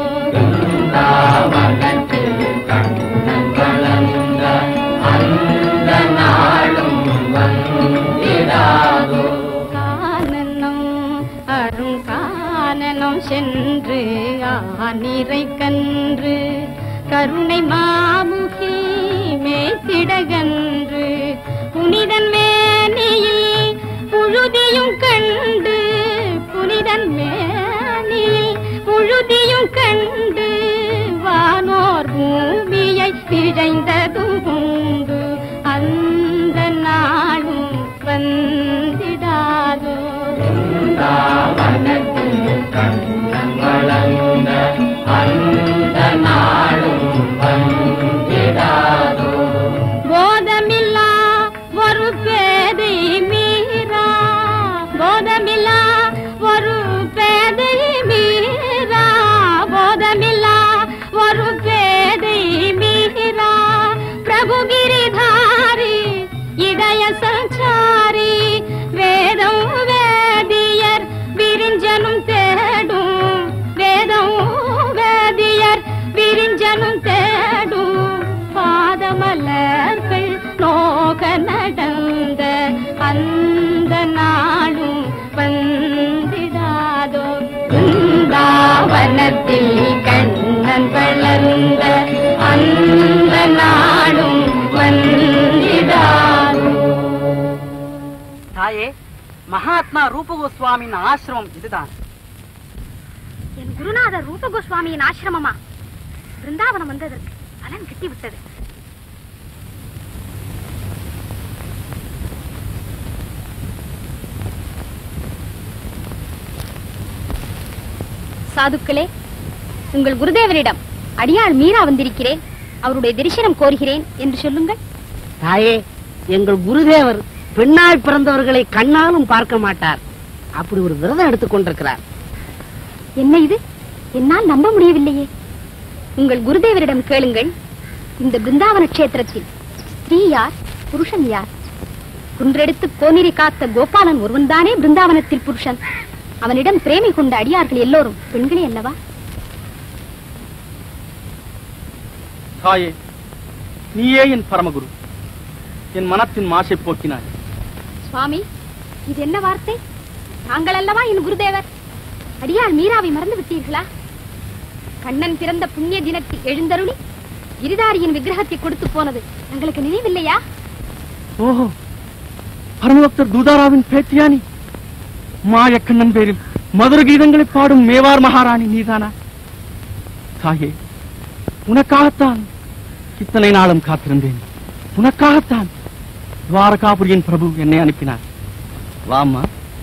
கானனம் அருங்கானனம் சென்று ஆனிரை கன்று கருணை மாமுகி மேத்திடகன்று புனிதன் மேனியில் புழுதியும் கண்டு புனிதன் மேனியில் புழுதியும் கண்டு வானோர் பூமியை பிழைந்ததும் உண்டு அந்த நாளும் வந்திடாதோ போதமில்லா ஒரு பேதை மீரா போதமில்லா ஒரு பேதை மீரா போதமில்லா ஒரு பேதை மீரா பிரபு கிரிதாரி அந்த நாளும் வந்திடாதோ பிருந்தாவனத்தில் கண்ணன் வளர்ந்த அந்த நாளும் வந்திடாதோ தாயே மகாத்மா ரூபகோஸ்வாமியின் ஆசிரமம் இதுதான் என் குருநாதர் ரூப கோஸ்வாமியின் ஆசிரமமா பிருந்தாவனம் வந்ததற்கு பலன் கிட்டி விட்டது சாதுக்களே உங்கள் குருதேவரிடம் அடியாள் மீரா வந்திருக்கிறேன் அவருடைய தரிசனம் கோருகிறேன் என்று சொல்லுங்கள் தாயே எங்கள் குருதேவர் பெண்ணாய் பிறந்தவர்களை கண்ணாலும் பார்க்க மாட்டார் அப்படி ஒரு விரதம் எடுத்துக் கொண்டிருக்கிறார் என்ன இது என்னால் நம்ப முடியவில்லையே உங்கள் குருதேவரிடம் கேளுங்கள் இந்த பிருந்தாவன கஷேத்திரத்தில் ஸ்திரீ யார் புருஷன் யார் குன்றெடுத்து கோனிரி காத்த கோபாலன் ஒருவன்தானே பிருந்தாவனத்தில் புருஷன் அவனிடம் பிரேமை கொண்ட அடியார்கள் எல்லோரும் பெண்களே அல்லவா தாயே நீயே என் பரமகுரு என் மனத்தின் மாசை போக்கினாய் சுவாமி இது என்ன வார்த்தை தாங்கள் அல்லவா என் குருதேவர் அடியார் மீராவை மறந்து விட்டீர்களா கண்ணன் பிறந்த புண்ணிய தினத்தில் எழுந்தருளி கிரிதாரியின் விக்கிரகத்தை கொடுத்து போனது தங்களுக்கு நினைவில்லையா ஓஹோ பரமபக்தர் தூதாராவின் பேத்தியானி மாயக்கண்ணன் பேரில் மதுர கீதங்களை பாடும் மேவார் மகாராணி நீதானா தாயே உனக்காகத்தான் இத்தனை நாளும் காத்திருந்தேன் உனக்காகத்தான் துவாரகாபுரியின் பிரபு என்னை அனுப்பினார் வாம்மா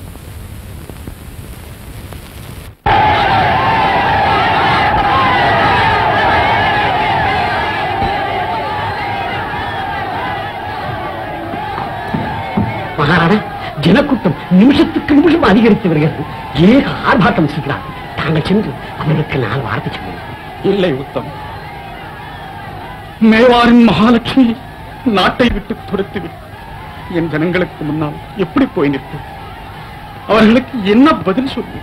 மகாராணா ஜனக்கூட்டம் நிமிஷத்துக்கு நிமிஷம் அதிகரித்து வருகிறது ஏக ஆர்ப்பாட்டம் செய்கிறார் தாங்கள் சென்று அவர்களுக்கு நாலு வார்த்தை சொல்லுங்கள் இல்லை உத்தம் மேவாரின் மகாலட்சுமி நாட்டை விட்டு துரத்து விட்டு என் ஜனங்களுக்கு முன்னால் எப்படி போய் நிற்பேன் அவர்களுக்கு என்ன பதில் சொல்லு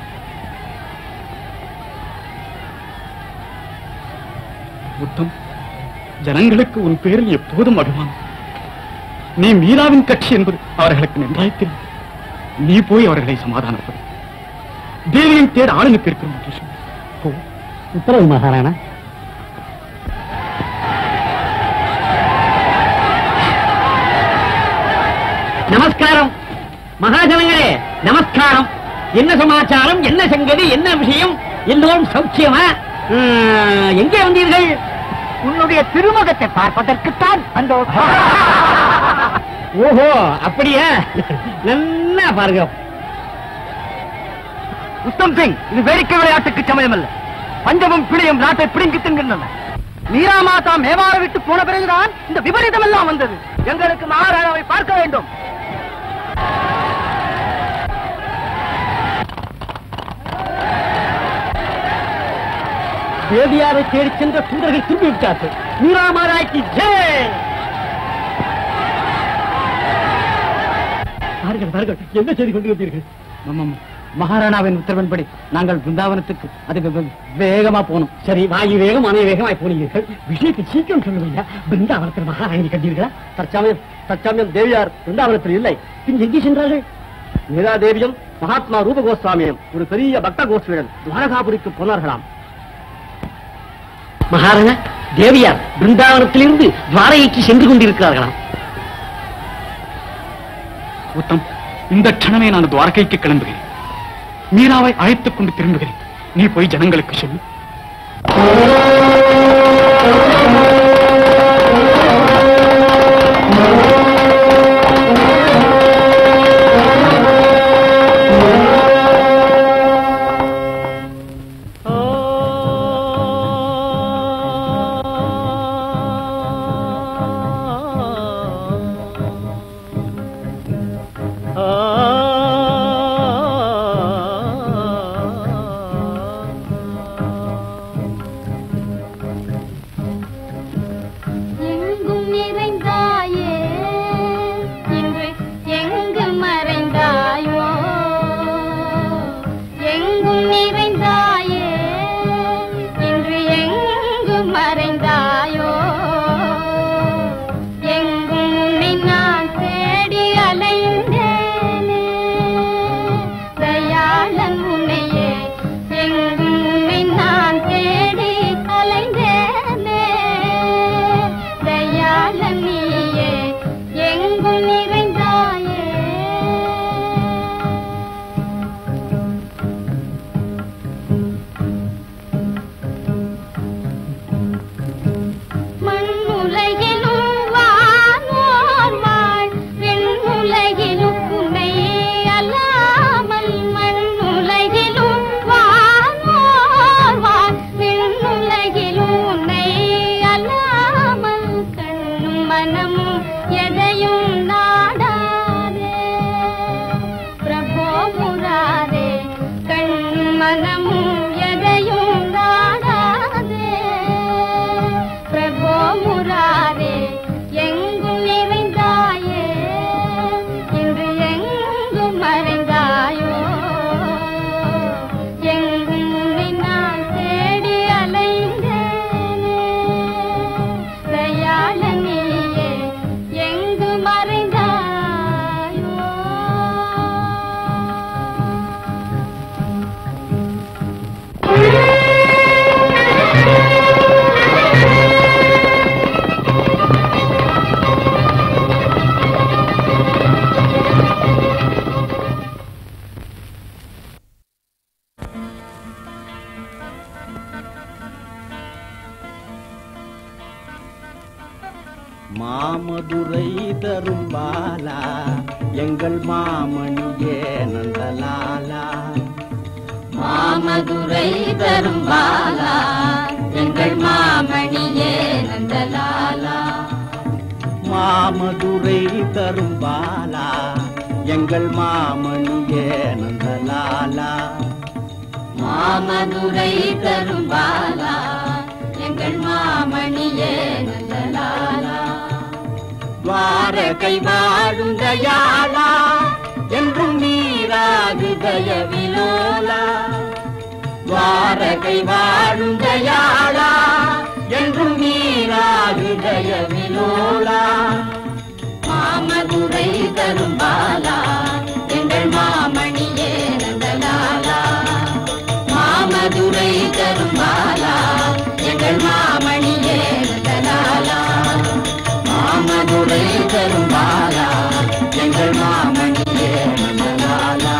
உத்தம் ஜனங்களுக்கு உன் பேரில் எப்போதும் அபிமானம் நீ மீராவின் கட்சி என்பது அவர்களுக்கு நன்றாய் தெரியும் நீ போய் அவர்களை சமாதானப்படு தேவியின் தேர் ஆளுநருக்கு இருக்கிறோம் என்று சொல்லு. போ உத்தரவு மகாராணா நமஸ்காரம் மகாஜனங்களே நமஸ்காரம் என்ன சமாச்சாரம் என்ன சங்கதி என்ன விஷயம் எல்லோரும் சௌக்கியமா உம், எங்கே வந்தீர்கள் உன்னுடைய திருமுகத்தை பார்ப்பதற்குத்தான் வந்தோம் ஓஹோ அப்படியா நல்லா பாருங்க உத்தம் சிங் இது வேடிக்கை விளையாட்டுக்கு சமயம் அல்ல பஞ்சமும் பிழையும் நாட்டை பிடுங்கி தின்கின்றன மீரா மாதா மேவார விட்டு போன பிறகுதான் இந்த விபரீதம் எல்லாம் வந்தது எங்களுக்கு மகாராணாவை பார்க்க வேண்டும் தேவியாரை தேடி சென்ற தூதர்கள் திரும்பி விட்டார்கள் மீரா மாராய்க்கு ஜெய் பாருங்கள் பாருங்கள் என்ன செய்து கொண்டு வந்தீர்கள் ஆமாம் மகாராணாவின் உத்தரவின்படி நாங்கள் பிருந்தாவனத்துக்கு அது வே- வே- வேகமா போனோம் சரி வாயு வேகம் அணை வேகமாய் போனீர்கள் விஷயத்தை சீக்கிரம் சொல்லுங்க பிருந்தாவனத்தில் மகாராணி கண்டீர்களா தற்சமயம் தற்சமயம் தேவியார் பிருந்தாவனத்தில் இல்லை பின் எங்கே சென்றார்கள் மீரா தேவியும் மகாத்மா ரூப கோஸ்வாமியும் ஒரு பெரிய பக்த கோஷ்டியுடன் துவாரகாபுரிக்கு போனார்களாம் மகாராணா தேவியார் பிருந்தாவனத்திலிருந்து துவாரகைக்கு சென்று கொண்டிருக்கிறார்களாம் உத்தம் இந்த க்ஷணமே நான் துவாரகைக்கு கிளம்புகிறேன் மீராவை அழைத்துக் கொண்டு திரும்புகிறேன் நீ போய் ஜனங்களுக்கு சொல்லு மனமும் எதையும் நாடாதே பிரபோ முராரே எங்கும் நிறைந்தாயே இன்று எங்கும் மறைந்தாயோ எங்கும் உன்னை நான் தேடி அலைந்தேனே தயாளனியே எங்கு மறைந்தாயோ மாமதுரை தரும் பாலா எங்கள் மாமணியே நந்தலாலா மாமதுரை தரும் பாலா எங்கள் மாமணியே நந்தலாலா மாமதுரை தரும் பாலா எங்கள் மாமணியே நந்தலாலா மாமதுரை தரும் பாலா எங்கள் மாமணியே நந்தலாலா துவாரகை வாழும் தயாளா என்றும் நீராது தயவிலோலா துவாரகை வாழும் தயாளா என்றும் நீராது தயவிலோலா மாமதுரை தரும் பாலா எங்கள் மாமணியே நந்தலாலா மாமதுரை தரும் பாலா எங்கள் மாமணியே நந்தலாலா மாமதுரை தரும் பாலா எங்கள் மாமணியே நந்தலாலா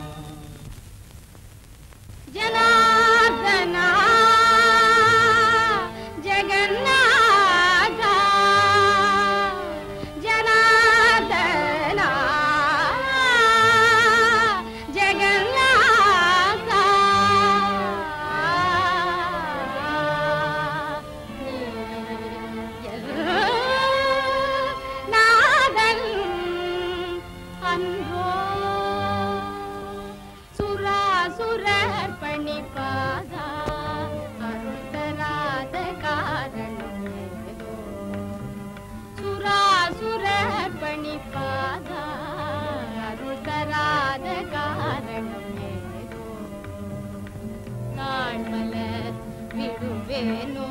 ஜனார்தனா ஜெகநாதா ஜனார்தனா ஜெகநாதா நாதன் அன்றோ சுராசுரர் பணிப்பாதா அருள் தராத காரணம் ஏதோ சுராசுரர் பணிப்பாதா அருள் தராத காரணம் ஏதோ தாழ்மலர் விடுவேனோ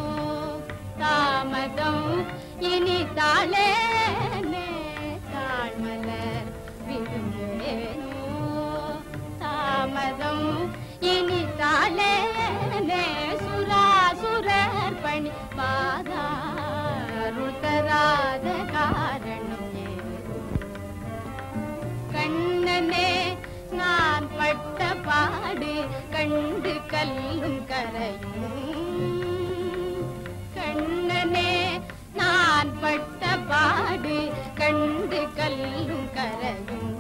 தாமதம் இனி தாளேனே தாழ்மலர் விடுவேனோ தாமதம் இனி தாளேனே சுராசுரர் பணி பாதா அருள் தராத காரணம் ஏதோ கண்ணனே நான் பட்ட பாடு கண்டு கல்லும் கரையும் கண்ணனே நான் பட்ட பாடு கண்டு கல்லும் கரையும்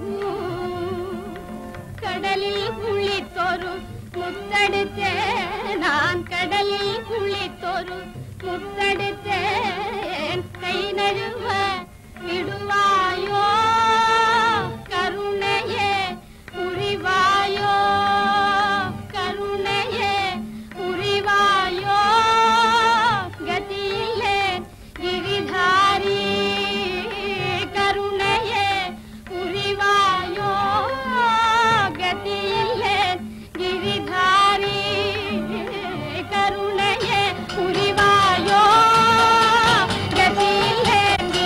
கடலில் குளித்தொரு முத்தெடுத்தேன் நான் கடலில் குளித்தொரு முத்தெடுத்தேன் கை நழுவ விடுவாயோ கருணையே புரிவாயோ கருணையே புரிவாயோ கதியிலே கிரிதாரி கருணையே புரிவாயோ கதியிலே கிரிதாரி கருணையே புரிவாயோ கதியிலே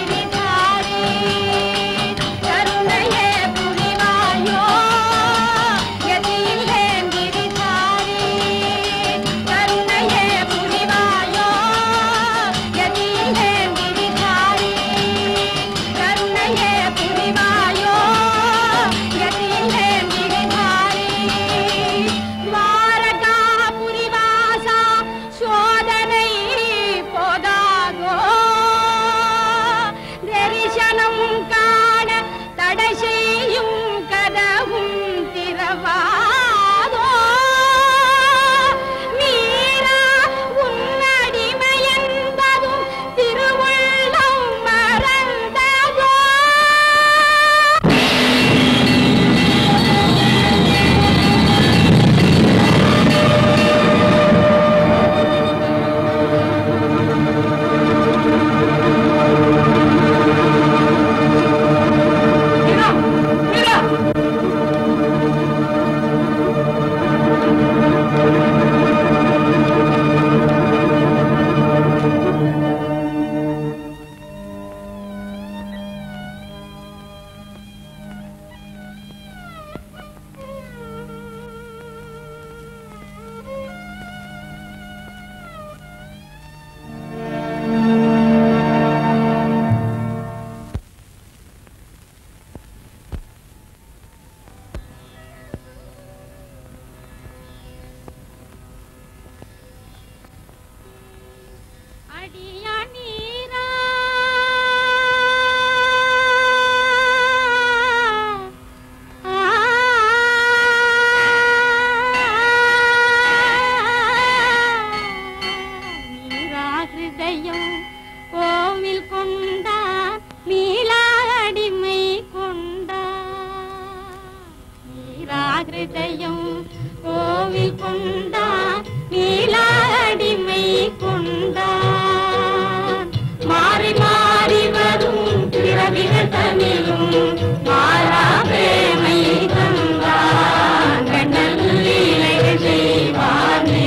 ஹிருதயம் கோவில் கொண்டான் நீலாடிமை கொண்டான் மாறி மாறி வரும் பிறவிகள் தனிலும் மாறாபேமை தந்தான் கண்ணன் லீலைகள் செய்வானே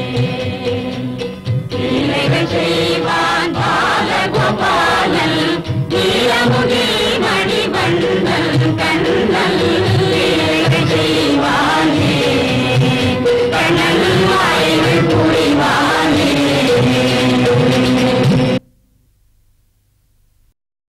லீலைகள் செய்வான் பாலகோபாலன் நீலமுடி மணிவண்ணன் கண்ணன்